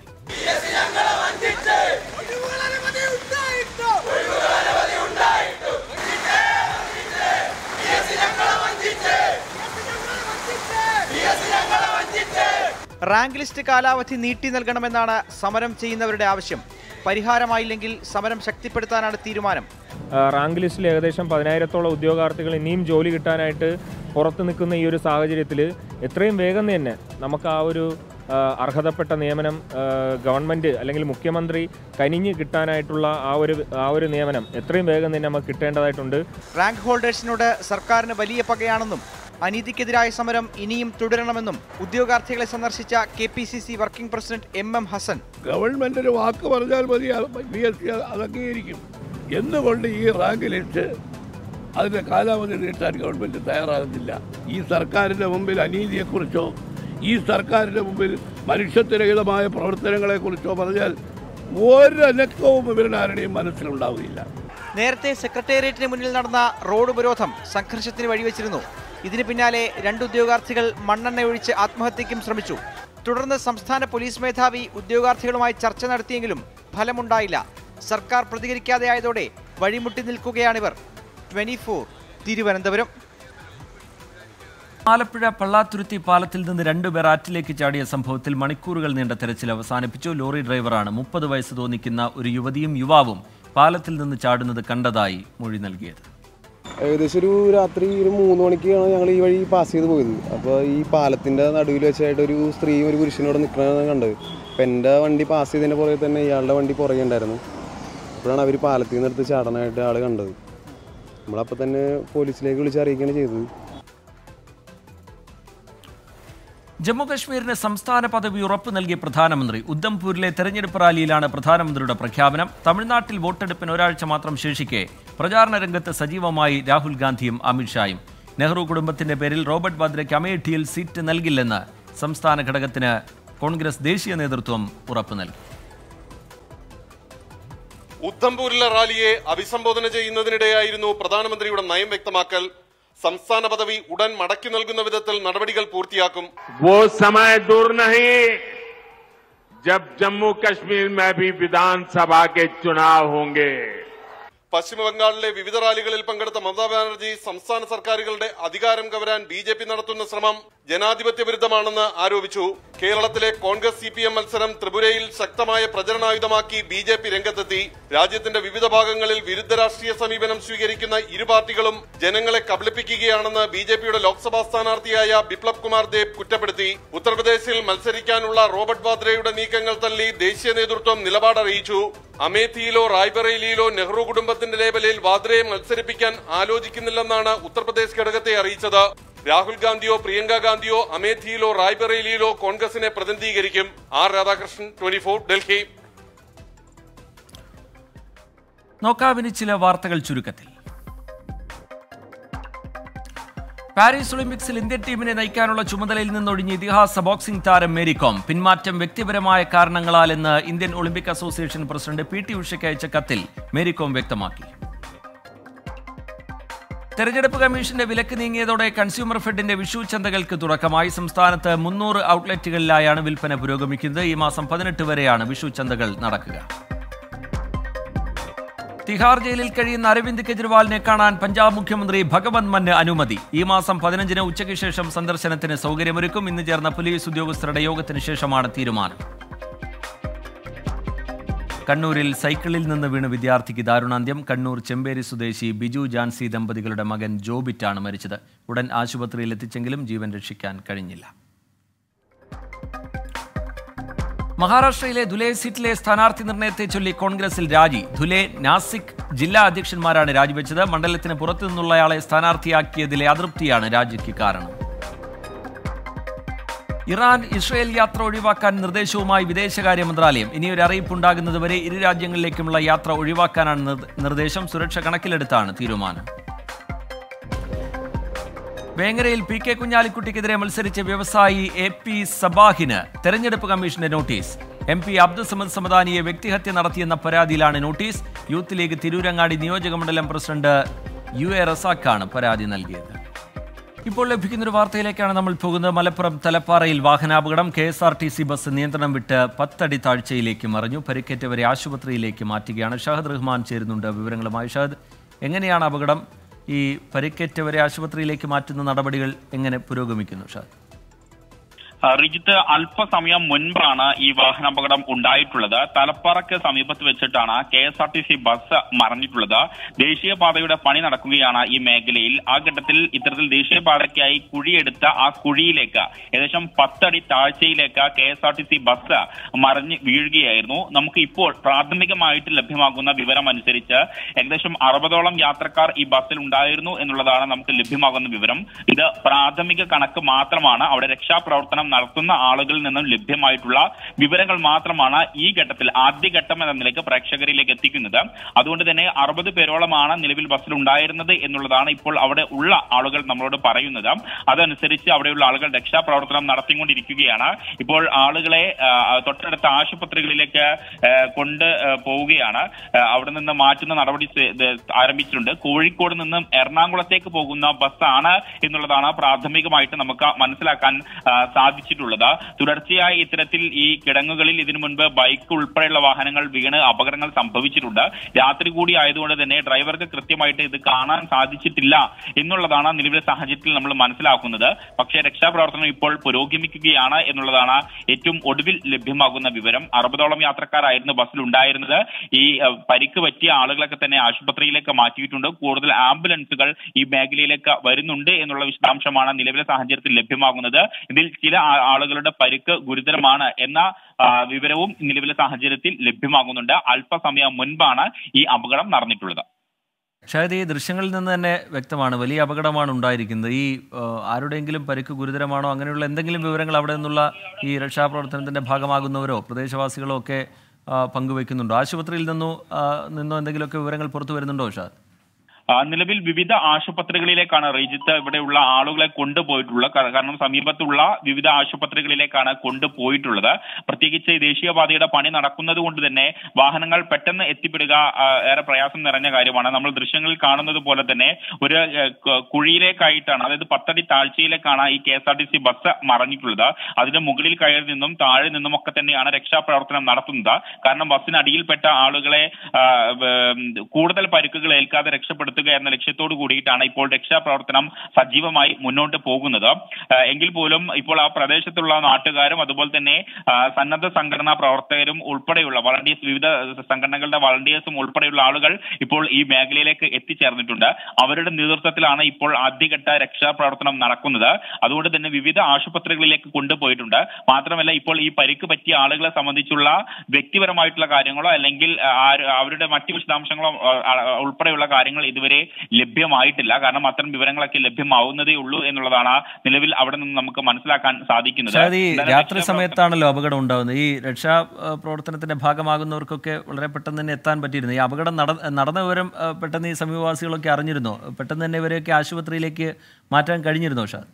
റാങ്ക് ലിസ്റ്റ് കാലാവധി നീട്ടി നൽകണമെന്നാണ് സമരം ചെയ്യുന്നവരുടെ ആവശ്യം പരിഹാരമായില്ലെങ്കിൽ സമരം ശക്തിപ്പെടുത്താനാണ് തീരുമാനം ആ, റാങ്ക് ലിസ്റ്റിൽ ഏകദേശം പതിനായിരത്തോളം ഉദ്യോഗാർത്ഥികൾ ഇനിയും ജോലി കിട്ടാനായിട്ട് പുറത്ത് നിൽക്കുന്ന ഈ ഒരു സാഹചര്യത്തിൽ എത്രയും വേഗം തന്നെ നമുക്ക് ആ ഒരു ആ, അർഹതപ്പെട്ട നിയമനം ആ, ഗവൺമെൻറ് അല്ലെങ്കിൽ മുഖ്യമന്ത്രി കനിഞ്ഞ് കിട്ടാനായിട്ടുള്ള ആ ഒരു ആ ഒരു നിയമനം എത്രയും വേഗം തന്നെ നമുക്ക് കിട്ടേണ്ടതായിട്ടുണ്ട് റാങ്ക് ഹോൾഡേഴ്സിനോട് സർക്കാരിന് വലിയ പകയാണെന്നും അനീതിക്കെതിരായ സമരം ഇനിയും തുടരണമെന്നും ഉദ്യോഗാർത്ഥികളെ സന്ദർശിച്ച K P C C working president M M Hassan government ഒരു വാക്ക് പറഞ്ഞാൽ മതി ബി എസ് സി അത് അംഗീകരിക്കും എന്തുകൊണ്ട് ഈ റാങ്ക് ലിസ്റ്റ് അതിന്റെ കാലാവധി നീട്ടാൻ ഗവൺമെന്റ് തയ്യാറാകുന്നില്ല ഈ സർക്കാരിന്റെ മുമ്പിൽ അനീതിയെക്കുറിച്ചോ ഈ സർക്കാരിന്റെ മുമ്പിൽ മനുഷ്യത്വരഹിതമായ പ്രവർത്തനങ്ങളെക്കുറിച്ചോ പറഞ്ഞാൽ ഒരനക്കവും ഇവരുടെ ആരുടെയും മനസ്സിലുണ്ടാവുകയില്ല നേരത്തെ സെക്രട്ടേറിയറ്റിന് മുന്നിൽ നടന്ന റോഡ് ഉപരോധം സംഘർഷത്തിന് വഴിവെച്ചിരുന്നു ഇതിന് പിന്നാലെ രണ്ട് ഉദ്യോഗാർത്ഥികൾ മണ്ണെണ്ണ ഒഴിച്ച് ആത്മഹത്യയ്ക്കും ശ്രമിച്ചു തുടർന്ന് സംസ്ഥാന പോലീസ് മേധാവി ഉദ്യോഗാർത്ഥികളുമായി ചർച്ച നടത്തിയെങ്കിലും ഫലമുണ്ടായില്ല സർക്കാർ പ്രതികരിക്കാതെയായതോടെ വഴിമുട്ടി നിൽക്കുകയാണിവർ ട്വന്റി തിരുവനന്തപുരം ആലപ്പുഴ പള്ളാത്തുരുത്തി പാലത്തിൽ നിന്ന് രണ്ടുപേർ ആറ്റിലേക്ക് ചാടിയ സംഭവത്തിൽ മണിക്കൂറുകൾ നീണ്ട തെരച്ചിൽ അവസാനിപ്പിച്ചു ലോറി ഡ്രൈവറാണ് മുപ്പത് വയസ്സ് തോന്നിക്കുന്ന ഒരു യുവതിയും യുവാവും പാലത്തിൽ നിന്ന് ചാടുന്നത് കണ്ടതായി മൊഴി നൽകിയത് ഏകദേശം ഒരു രാത്രി ഒരു മൂന്ന് മണിക്കാണ് ഞങ്ങൾ ഈ വഴി പാസ് ചെയ്ത് പോയത് അപ്പോൾ ഈ പാലത്തിൻ്റെ നടുവിൽ വെച്ചായിട്ട് ഒരു സ്ത്രീയും ഒരു പുരുഷനും ഇവിടെ നിൽക്കണമെന്ന് കണ്ടത് അപ്പം എൻ്റെ വണ്ടി പാസ് ചെയ്തതിൻ്റെ പുറകെ തന്നെ ഇയാളുടെ വണ്ടി പുറകെ ഉണ്ടായിരുന്നു അപ്പോഴാണ് അവർ പാലത്തിൽ നിന്ന് എടുത്ത് ചാടാനായിട്ട് ആൾ കണ്ടത് നമ്മളപ്പോൾ തന്നെ പോലീസിലേക്ക് വിളിച്ച് അറിയിക്കുകയാണ് ചെയ്തത് ജമ്മുകശ്മീരിന് സംസ്ഥാന പദവി ഉറപ്പു നൽകിയ പ്രധാനമന്ത്രി ഉദ്ധംപൂരിലെ തെരഞ്ഞെടുപ്പ് റാലിയിലാണ് പ്രധാനമന്ത്രിയുടെ പ്രഖ്യാപനം തമിഴ്നാട്ടിൽ വോട്ടെടുപ്പിന് ഒരാഴ്ച മാത്രം ശേഷിക്കെ പ്രചാരണ രംഗത്ത് സജീവമായി രാഹുൽ ഗാന്ധിയും അമിത്ഷായും നെഹ്റു കുടുംബത്തിന്റെ പേരിൽ റോബർട്ട് വാദ്രയ്ക്ക് അമേഠിയിൽ സീറ്റ് നൽകില്ലെന്ന് സംസ്ഥാന ഘടകത്തിന് കോൺഗ്രസ് ദേശീയ നേതൃത്വം ഉറപ്പു നൽകി ഉദ്ധംപൂരിലെ റാലിയെ അഭിസംബോധന ചെയ്യുന്നതിനിടെയായിരുന്നു പ്രധാനമന്ത്രിയുടെ നയം വ്യക്തമാക്കൽ സംസ്ഥാന പദവി ഉടൻ മടക്കി നൽകുന്ന വിധത്തിൽ നടപടികൾ പൂർത്തിയാക്കും वो समय दूर नहीं जब जम्मू कश्मीर में भी विधानसभा के चुनाव होंगे പശ്ചിമ ബംഗാളിലെ വിവിധ റാലികളിൽ പങ്കെടുത്ത മമതാ ബാനർജി സംസ്ഥാന സർക്കാരുകളുടെ അധികാരം കവരാൻ ബി ജെ പി നടത്തുന്ന ശ്രമം ജനാധിപത്യ വിരുദ്ധമാണെന്ന് ആരോപിച്ചു കേരളത്തിലെ കോൺഗ്രസ് സി പി എം മത്സരം ത്രിപുരയിൽ ശക്തമായ പ്രചരണായുധമാക്കി ബി ജെ പി രംഗത്തെത്തി രാജ്യത്തിന്റെ വിവിധ ഭാഗങ്ങളിൽ വിരുദ്ധ രാഷ്ട്രീയ സമീപനം സ്വീകരിക്കുന്ന ഇരു പാർട്ടികളും ജനങ്ങളെ കബളിപ്പിക്കുകയാണെന്ന് ബി ജെ പിയുടെ ലോക്സഭാ സ്ഥാനാർത്ഥിയായ ബിപ്ലബ് കുമാർ ദേബ് കുറ്റപ്പെടുത്തി ഉത്തർപ്രദേശിൽ മത്സരിക്കാനുള്ള റോബർട്ട് വാദ്രയുടെ നീക്കങ്ങൾ തള്ളി ദേശീയ നേതൃത്വം നിലപാടറിയിച്ചു അമേഠിയിലോ റായ്ബറേലിയിലോ നെഹ്റു കുടുംബത്തിന്റെ ലേബലിൽ വാദ്രയെ മത്സരിപ്പിക്കാൻ ആലോചിക്കുന്നില്ലെന്നാണ് ഉത്തർപ്രദേശ് ഘടകത്തെ അറിയിച്ചത് രാഹുൽ ഗാന്ധിയോ പ്രിയങ്ക ഗാന്ധിയോ അമേഠിയിലോ റായ്ബറേലിയിലോ കോൺഗ്രസിനെ പ്രതിനിധീകരിക്കും ആർ രാധാകൃഷ്ണൻ ട്വന്റി ഡൽഹി നോക്കാവിന് ചില വാർത്തകൾ ചുരുക്കത്തിൽ പാരീസ് ഒളിമ്പിക്സിൽ ഇന്ത്യൻ ടീമിനെ നയിക്കാനുള്ള ചുമതലയിൽ നിന്നൊഴിഞ്ഞ ഇതിഹാസ ബോക്സിംഗ് താരം മേരികോം പിന്മാറ്റം വ്യക്തിപരമായ കാരണങ്ങളാലെന്ന് Indian Olympic association president P T ഉഷയ്ക്ക് അയച്ച കത്തിൽ മേരികോം വ്യക്തമാക്കി തെരഞ്ഞെടുപ്പ് കമ്മീഷന്റെ വിലക്ക് നീങ്ങിയതോടെ കൺസ്യൂമർ ഫെഡിന്റെ വിഷു ചന്തകൾക്ക് തുടക്കമായി സംസ്ഥാനത്ത് മുന്നൂറ് ഔട്ട്ലെറ്റുകളിലായാണ് വിൽപ്പന പുരോഗമിക്കുന്നത് ഈ മാസം പതിനെട്ട് വരെയാണ് വിഷു ചന്തകൾ നടക്കുക തിഹാർ ജയിലിൽ കഴിയുന്ന അരവിന്ദ് കെജ്രിവാളിനെ കാണാൻ പഞ്ചാബ് മുഖ്യമന്ത്രി ഭഗവത് മന് അനുമതി ഈ മാസം പതിനഞ്ചിന് ഉച്ചയ്ക്ക് ശേഷം സന്ദർശനത്തിന് സൗകര്യമൊരുക്കും ഇന്ന് ചേർന്ന പോലീസ് ഉദ്യോഗസ്ഥരുടെ യോഗത്തിന് ശേഷമാണ് തീരുമാനം കണ്ണൂരിൽ സൈക്കിളിൽ നിന്ന് വീണ് വിദ്യാർത്ഥിക്ക് ദാരുണാന്ത്യം കണ്ണൂർ ചെമ്പേരി സ്വദേശി ബിജു ജാൻസി ദമ്പതികളുടെ മകൻ ജോബിറ്റാണ് മരിച്ചത് ഉടൻ ആശുപത്രിയിൽ എത്തിച്ചെങ്കിലും ജീവൻ രക്ഷിക്കാൻ കഴിഞ്ഞില്ല മഹാരാഷ്ട്രയിലെ ധുലെ സീറ്റിലെ സ്ഥാനാർത്ഥി നിർണയത്തെ ചൊല്ലി കോൺഗ്രസിൽ രാജി ധുലെ നാസിക് ജില്ലാ അധ്യക്ഷന്മാരാണ് രാജിവെച്ചത് മണ്ഡലത്തിന് പുറത്തു നിന്നുള്ളയാളെ സ്ഥാനാർത്ഥിയാക്കിയതിലെ അതൃപ്തിയാണ് രാജിക്ക് കാരണം ഇറാൻ ഇസ്രയേൽ യാത്ര ഒഴിവാക്കാൻ നിർദ്ദേശവുമായി വിദേശകാര്യ മന്ത്രാലയം ഇനിയൊരു അറിയിപ്പുണ്ടാകുന്നതുവരെ ഇരു രാജ്യങ്ങളിലേക്കുമുള്ള യാത്ര ഒഴിവാക്കാനാണ് നിർ- നിർദ്ദേശം സുരക്ഷ കണക്കിലെടുത്താണ് തീരുമാനം വേങ്ങരയിൽ പി കെ കുഞ്ഞാലിക്കുട്ടിക്കെതിരെ മത്സരിച്ച വ്യവസായി എ പി സബാഹിന് തെരഞ്ഞെടുപ്പ് കമ്മീഷന്റെ നോട്ടീസ് എം പി അബ്ദുസമദ് സമദാനിയെ വ്യക്തിഹത്യ നടത്തിയെന്ന പരാതിയിലാണ് നോട്ടീസ് യൂത്ത് ലീഗ് തിരൂരങ്ങാടി നിയോജകമണ്ഡലം പ്രസിഡന്റ് യു എ റസാഖാണ് പരാതി നൽകിയത് ഇപ്പോൾ ലഭിക്കുന്ന ഒരു വാർത്തയിലേക്കാണ് നമ്മൾ പോകുന്നത് മലപ്പുറം തലപ്പാറയിൽ വാഹനാപകടം K S R T C bus നിയന്ത്രണം വിട്ട് പത്തടി താഴ്ചയിലേക്ക് മറിഞ്ഞു പരിക്കേറ്റവരെ ആശുപത്രിയിലേക്ക് മാറ്റുകയാണ് ഷഹദ് റഹ്മാൻ ചേരുന്നുണ്ട് വിവരങ്ങളുമായി ഷഹദ് എങ്ങനെയാണ് അപകടം ഈ പരിക്കേറ്റവരെ ആശുപത്രിയിലേക്ക് മാറ്റുന്ന നടപടികൾ എങ്ങനെ പുരോഗമിക്കുന്നു ഷഹദ് ആ, റിജിത്ത് അല്പസമയം മുൻപാണ് ഈ വാഹനാപകടം ഉണ്ടായിട്ടുള്ളത് തലപ്പാറയ്ക്ക് സമീപത്ത് വെച്ചിട്ടാണ് K S R T C bus മറിഞ്ഞിട്ടുള്ളത് ദേശീയപാതയുടെ പണി നടക്കുകയാണ് ഈ മേഖലയിൽ ആ ഘട്ടത്തിൽ ഇത്തരത്തിൽ ദേശീയപാതയ്ക്കായി കുഴിയെടുത്ത ആ കുഴിയിലേക്ക് ഏകദേശം പത്തടി താഴ്ചയിലേക്ക് K S R T C bus മറിഞ്ഞ് വീഴുകയായിരുന്നു നമുക്ക് ഇപ്പോൾ പ്രാഥമികമായിട്ട് ലഭ്യമാകുന്ന വിവരം അനുസരിച്ച് ഏകദേശം അറുപതോളം യാത്രക്കാർ ഈ ബസ്സിൽ ഉണ്ടായിരുന്നു എന്നുള്ളതാണ് നമുക്ക് ലഭ്യമാകുന്ന വിവരം ഇത് പ്രാഥമിക കണക്ക് മാത്രമാണ് അവിടെ രക്ഷാപ്രവർത്തനം നടത്തുന്ന ആളുകളിൽ നിന്നും ലഭ്യമായിട്ടുള്ള വിവരങ്ങൾ മാത്രമാണ് ഈ ഘട്ടത്തിൽ ആദ്യഘട്ടം എന്ന നിലയ്ക്ക് പ്രേക്ഷകരിലേക്ക് എത്തിക്കുന്നത് അതുകൊണ്ട് തന്നെ അറുപത് പേരോളമാണ് നിലവിൽ ബസ്സിൽ ഉണ്ടായിരുന്നത് എന്നുള്ളതാണ് ഇപ്പോൾ അവിടെ ഉള്ള ആളുകൾ നമ്മളോട് പറയുന്നത് അതനുസരിച്ച് അവിടെയുള്ള ആളുകൾ രക്ഷാപ്രവർത്തനം നടത്തിക്കൊണ്ടിരിക്കുകയാണ് ഇപ്പോൾ ആളുകളെ ആ, തൊട്ടടുത്ത ആശുപത്രികളിലേക്ക് ആ, കൊണ്ട് ആ, പോവുകയാണ് ആ, അവിടെ നിന്ന് മാറ്റുന്ന നടപടി സെ- ഇത് ആരംഭിച്ചിട്ടുണ്ട് കോഴിക്കോട് നിന്നും എറണാകുളത്തേക്ക് പോകുന്ന ബസ്സാണ് എന്നുള്ളതാണ് പ്രാഥമികമായിട്ട് നമുക്ക് മനസ്സിലാക്കാൻ ആ, സാധിച്ചിട്ടുള്ളത് തുടർച്ചയായി ഇത്തരത്തിൽ ഈ കിടങ്ങുകളിൽ ഇതിനു മുൻപ് ബൈക്ക് ഉൾപ്പെടെയുള്ള വാഹനങ്ങൾ വീണ് അപകടങ്ങൾ സംഭവിച്ചിട്ടുണ്ട് രാത്രി കൂടി ആയതുകൊണ്ട് തന്നെ ഡ്രൈവർക്ക് കൃത്യമായിട്ട് ഇത് കാണാൻ സാധിച്ചിട്ടില്ല എന്നുള്ളതാണ് നിലവിലെ സാഹചര്യത്തിൽ നമ്മൾ മനസ്സിലാക്കുന്നത് പക്ഷേ രക്ഷാപ്രവർത്തനം ഇപ്പോൾ പുരോഗമിക്കുകയാണ് എന്നുള്ളതാണ് ഏറ്റവും ഒടുവിൽ ലഭ്യമാകുന്ന വിവരം അറുപതോളം യാത്രക്കാരായിരുന്നു ബസ്സിൽ ഉണ്ടായിരുന്നത് ഈ അഹ്, പരിക്ക് പറ്റിയ ആളുകളൊക്കെ തന്നെ ആശുപത്രിയിലേക്ക് മാറ്റിയിട്ടുണ്ട് കൂടുതൽ ആംബുലൻസുകൾ ഈ മേഖലയിലേക്ക് വരുന്നുണ്ട് എന്നുള്ള വിശദാംശമാണ് നിലവിലെ സാഹചര്യത്തിൽ ലഭ്യമാകുന്നത് ഇതിൽ ചില ആ- ആളുകളുടെ പരിക്ക് ഗുരുതരമാണ് എന്ന ആ, വിവരവും നിലവിലെ സാഹചര്യത്തിൽ ലഭ്യമാകുന്നുണ്ട് അല്പസമയം മുൻപാണ് ഈ അപകടം നടന്നിട്ടുള്ളത് ഷായത് ഈ ദൃശ്യങ്ങളിൽ നിന്ന് തന്നെ വ്യക്തമാണ് വലിയ അപകടമാണ് ഉണ്ടായിരിക്കുന്നത് ഈ ആ, ആരുടെയെങ്കിലും പരിക്ക് ഗുരുതരമാണോ അങ്ങനെയുള്ള എന്തെങ്കിലും വിവരങ്ങൾ അവിടെ നിന്നുള്ള ഈ രക്ഷാപ്രവർത്തനത്തിന്റെ ഭാഗമാകുന്നവരോ പ്രദേശവാസികളോ ഒക്കെ ആ, പങ്കുവെക്കുന്നുണ്ടോ ആശുപത്രിയിൽ നിന്നോ ആ, നിന്നോ എന്തെങ്കിലുമൊക്കെ വിവരങ്ങൾ പുറത്തു വരുന്നുണ്ടോ ഷാദ് ആ, നിലവിൽ വിവിധ ആശുപത്രികളിലേക്കാണ് റീജിത്ത് ഇവിടെയുള്ള ആളുകളെ കൊണ്ടുപോയിട്ടുള്ളത് കാ- കാരണം സമീപത്തുള്ള വിവിധ ആശുപത്രികളിലേക്കാണ് കൊണ്ടുപോയിട്ടുള്ളത് പ്രത്യേകിച്ച് ഈ ദേശീയപാതയുടെ പണി നടക്കുന്നത് കൊണ്ട് തന്നെ വാഹനങ്ങൾ പെട്ടെന്ന് എത്തിപ്പെടുക ആ, ഏറെ പ്രയാസം നിറഞ്ഞ കാര്യമാണ് നമ്മൾ ദൃശ്യങ്ങളിൽ കാണുന്നത് പോലെ തന്നെ ഒരു ഏ, ക- കുഴിയിലേക്കായിട്ടാണ് അതായത് പത്തടി താഴ്ചയിലേക്കാണ് ഈ K S R T C bus മറഞ്ഞിട്ടുള്ളത് അതിന്റെ മുകളിൽ കയറി നിന്നും താഴെ നിന്നും ഒക്കെ തന്നെയാണ് രക്ഷാപ്രവർത്തനം നടത്തുന്നത് കാരണം ബസ്സിനടിയിൽപ്പെട്ട ആളുകളെ ആ, വേ- കൂടുതൽ പരിക്കുകൾ ഏൽക്കാതെ രക്ഷപ്പെടുത്തുക എന്ന ലക്ഷ്യത്തോടു കൂടിയിട്ടാണ് ഇപ്പോൾ രക്ഷാപ്രവർത്തനം സജീവമായി മുന്നോട്ട് പോകുന്നത് ആ, എങ്കിൽ പോലും ഇപ്പോൾ ആ പ്രദേശത്തുള്ള നാട്ടുകാരും അതുപോലെ തന്നെ ആ, സന്നദ്ധ സംഘടനാ പ്രവർത്തകരും ഉൾപ്പെടെയുള്ള വളണ്ടിയേഴ്സ് വിവിധ സംഘടനകളുടെ വളണ്ടിയേഴ്സും ഉൾപ്പെടെയുള്ള ആളുകൾ ഇപ്പോൾ ഈ മേഖലയിലേക്ക് എത്തിച്ചേർന്നിട്ടുണ്ട് അവരുടെ നേതൃത്വത്തിലാണ് ഇപ്പോൾ ആദ്യഘട്ട രക്ഷാപ്രവർത്തനം നടക്കുന്നത് അതുകൊണ്ട് തന്നെ വിവിധ ആശുപത്രികളിലേക്ക് കൊണ്ടുപോയിട്ടുണ്ട് മാത്രമല്ല ഇപ്പോൾ ഈ പരിക്ക് പറ്റിയ ആളുകളെ സംബന്ധിച്ചുള്ള വ്യക്തിപരമായിട്ടുള്ള കാര്യങ്ങളോ അല്ലെങ്കിൽ ആ, ആര് അവരുടെ മറ്റു വിശദാംശങ്ങളോ ആ, ആ, ഉൾപ്പെടെയുള്ള കാര്യങ്ങൾ ഇതുവരെ ലഭ്യമായിട്ടില്ല കാരണം അത്തരം വിവരങ്ങളൊക്കെ ലഭ്യമാവുന്നതേ ഉള്ളൂ എന്നുള്ളതാണ് നിലവിൽ അവിടെ നിന്ന് നമുക്ക് മനസ്സിലാക്കാൻ സാധിക്കുന്നത് ഷാദ് ഈ എന്തായാലും രാത്രി സമയത്താണല്ലോ അപകടം ഉണ്ടാകുന്നത് ഈ രക്ഷാ ആ, പ്രവർത്തനത്തിന്റെ ഭാഗമാകുന്നവർക്കൊക്കെ വളരെ പെട്ടെന്ന് തന്നെ എത്താൻ പറ്റിയിരുന്നു ഈ അപകടം നട നടന്ന വിവരം ആ, പെട്ടെന്ന് ഈ സമീപവാസികളൊക്കെ അറിഞ്ഞിരുന്നോ പെട്ടെന്ന് തന്നെ ഇവരെയൊക്കെ ആശുപത്രിയിലേക്ക് മാറ്റാൻ കഴിഞ്ഞിരുന്നോ ഷാദ്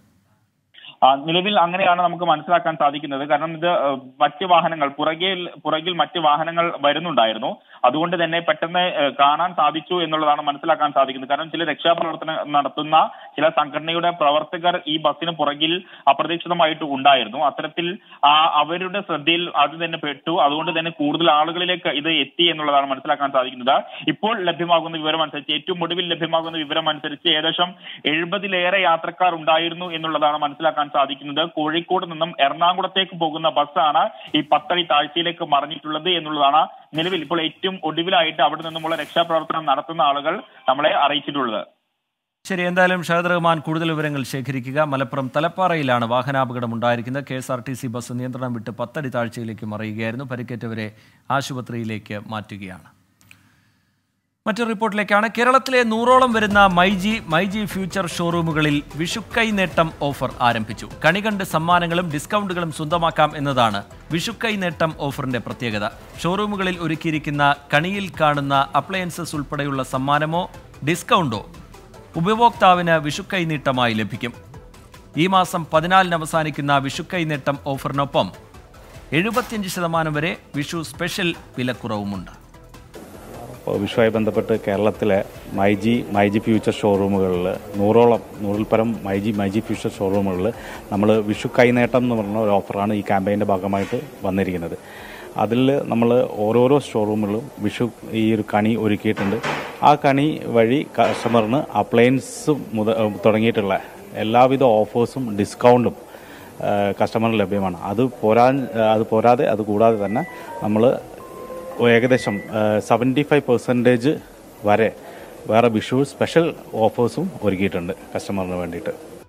ആ, നിലവിൽ അങ്ങനെയാണ് നമുക്ക് മനസ്സിലാക്കാൻ സാധിക്കുന്നത് കാരണം ഇത് ഏഹ്, മറ്റ് വാഹനങ്ങൾ പുറകിൽ പുറകിൽ മറ്റ് വാഹനങ്ങൾ വരുന്നുണ്ടായിരുന്നു അതുകൊണ്ട് തന്നെ പെട്ടെന്ന് ഏഹ്, കാണാൻ സാധിച്ചു എന്നുള്ളതാണ് മനസ്സിലാക്കാൻ സാധിക്കുന്നത് കാരണം ചില രക്ഷാപ്രവർത്തനം നടത്തുന്ന ചില സംഘടനയുടെ പ്രവർത്തകർ ഈ ബസ്സിന് പുറകിൽ അപ്രതീക്ഷിതമായിട്ട് ഉണ്ടായിരുന്നു അത്തരത്തിൽ ആ അവരുടെ ശ്രദ്ധയിൽ അത് തന്നെ പെട്ടു അതുകൊണ്ട് തന്നെ കൂടുതൽ ആളുകളിലേക്ക് ഇത് എത്തി എന്നുള്ളതാണ് മനസ്സിലാക്കാൻ സാധിക്കുന്നത് ഇപ്പോൾ ലഭ്യമാകുന്ന വിവരം അനുസരിച്ച് ഏറ്റവും ഒടുവിൽ ലഭ്യമാകുന്ന വിവരം അനുസരിച്ച് ഏകദേശം എഴുപതിലേറെ യാത്രക്കാർ ഉണ്ടായിരുന്നു എന്നുള്ളതാണ് മനസ്സിലാക്കാൻ സാധിക്കുന്നത് കോഴിക്കോട് നിന്നും എറണാകുളത്തേക്ക് പോകുന്ന ബസ്സാണ് ഈ പത്തടി താഴ്ചയിലേക്ക് മറിഞ്ഞിട്ടുള്ളത് എന്നുള്ളതാണ് നിലവിൽ ഇപ്പോൾ ഏറ്റവും ഒടുവിലായിട്ട് അവിടെ നിന്നുമുള്ള രക്ഷാപ്രവർത്തനം നടത്തുന്ന ആളുകൾ നമ്മളെ അറിയിച്ചിട്ടുള്ളത് ശരി എന്തായാലും ഷഹദ് റഹ്മാൻ കൂടുതൽ വിവരങ്ങൾ ശേഖരിക്കുക മലപ്പുറം തലപ്പാറയിലാണ് വാഹനാപകടം ഉണ്ടായിരിക്കുന്നത് K S R T C bus നിയന്ത്രണം വിട്ട് പത്തടി താഴ്ചയിലേക്ക് മറിയുകയായിരുന്നു പരിക്കേറ്റവരെ ആശുപത്രിയിലേക്ക് മാറ്റുകയാണ് മറ്റൊരു റിപ്പോർട്ടിലേക്കാണ് കേരളത്തിലെ നൂറോളം വരുന്ന മൈജി മൈജി ഫ്യൂച്ചർ ഷോറൂമുകളിൽ വിഷുക്കൈ നേട്ടം ഓഫർ ആരംഭിച്ചു കണി കണ്ട് സമ്മാനങ്ങളും ഡിസ്കൗണ്ടുകളും സ്വന്തമാക്കാം എന്നതാണ് വിഷുക്കൈ നേട്ടം ഓഫറിന്റെ പ്രത്യേകത ഷോറൂമുകളിൽ ഒരുക്കിയിരിക്കുന്ന കണിയിൽ കാണുന്ന അപ്ലയൻസസ് ഉൾപ്പെടെയുള്ള സമ്മാനമോ ഡിസ്കൗണ്ടോ ഉപഭോക്താവിന് വിഷുക്കൈ നീട്ടമായി ലഭിക്കും ഈ മാസം പതിനാലിന് അവസാനിക്കുന്ന വിഷുക്കൈ നേട്ടം ഓഫറിനൊപ്പം എഴുപത്തിയഞ്ച് ശതമാനം വരെ വിഷു സ്പെഷ്യൽ വിലക്കുറവുമുണ്ട് ഇപ്പോൾ വിഷുവായി ബന്ധപ്പെട്ട് കേരളത്തിലെ മൈജി മൈജി ഫ്യൂച്ചർ ഷോറൂമുകളിൽ നൂറോളം നൂറിൽ പരം മൈജി മൈജി ഫ്യൂച്ചർ ഷോറൂമുകളിൽ നമ്മൾ വിഷു കൈനേട്ടം എന്ന് പറഞ്ഞ ഒരു ഓഫറാണ് ഈ ക്യാമ്പയിൻ്റെ ഭാഗമായിട്ട് വന്നിരിക്കുന്നത് അതിൽ നമ്മൾ ഓരോരോ ഷോറൂമുകളിലും വിഷു ഈ ഒരു കണി ഒരുക്കിയിട്ടുണ്ട് ആ കണി വഴി കസ്റ്റമറിന് അപ്ലയൻസ് മുത തുടങ്ങിയിട്ടുള്ള എല്ലാവിധ ഓഫേഴ്സും ഡിസ്കൗണ്ടും കസ്റ്റമറിന് ലഭ്യമാണ് അത് പോരാ അത് പോരാതെ അത് കൂടാതെ തന്നെ നമ്മൾ ഏകദേശം സെവൻറ്റി ഫൈവ് പെർസെൻറ്റേജ് വരെ വേറെ വിഷു സ്പെഷ്യൽ ഓഫേഴ്സും ഒരുക്കിയിട്ടുണ്ട് കസ്റ്റമറിന് വേണ്ടിയിട്ട്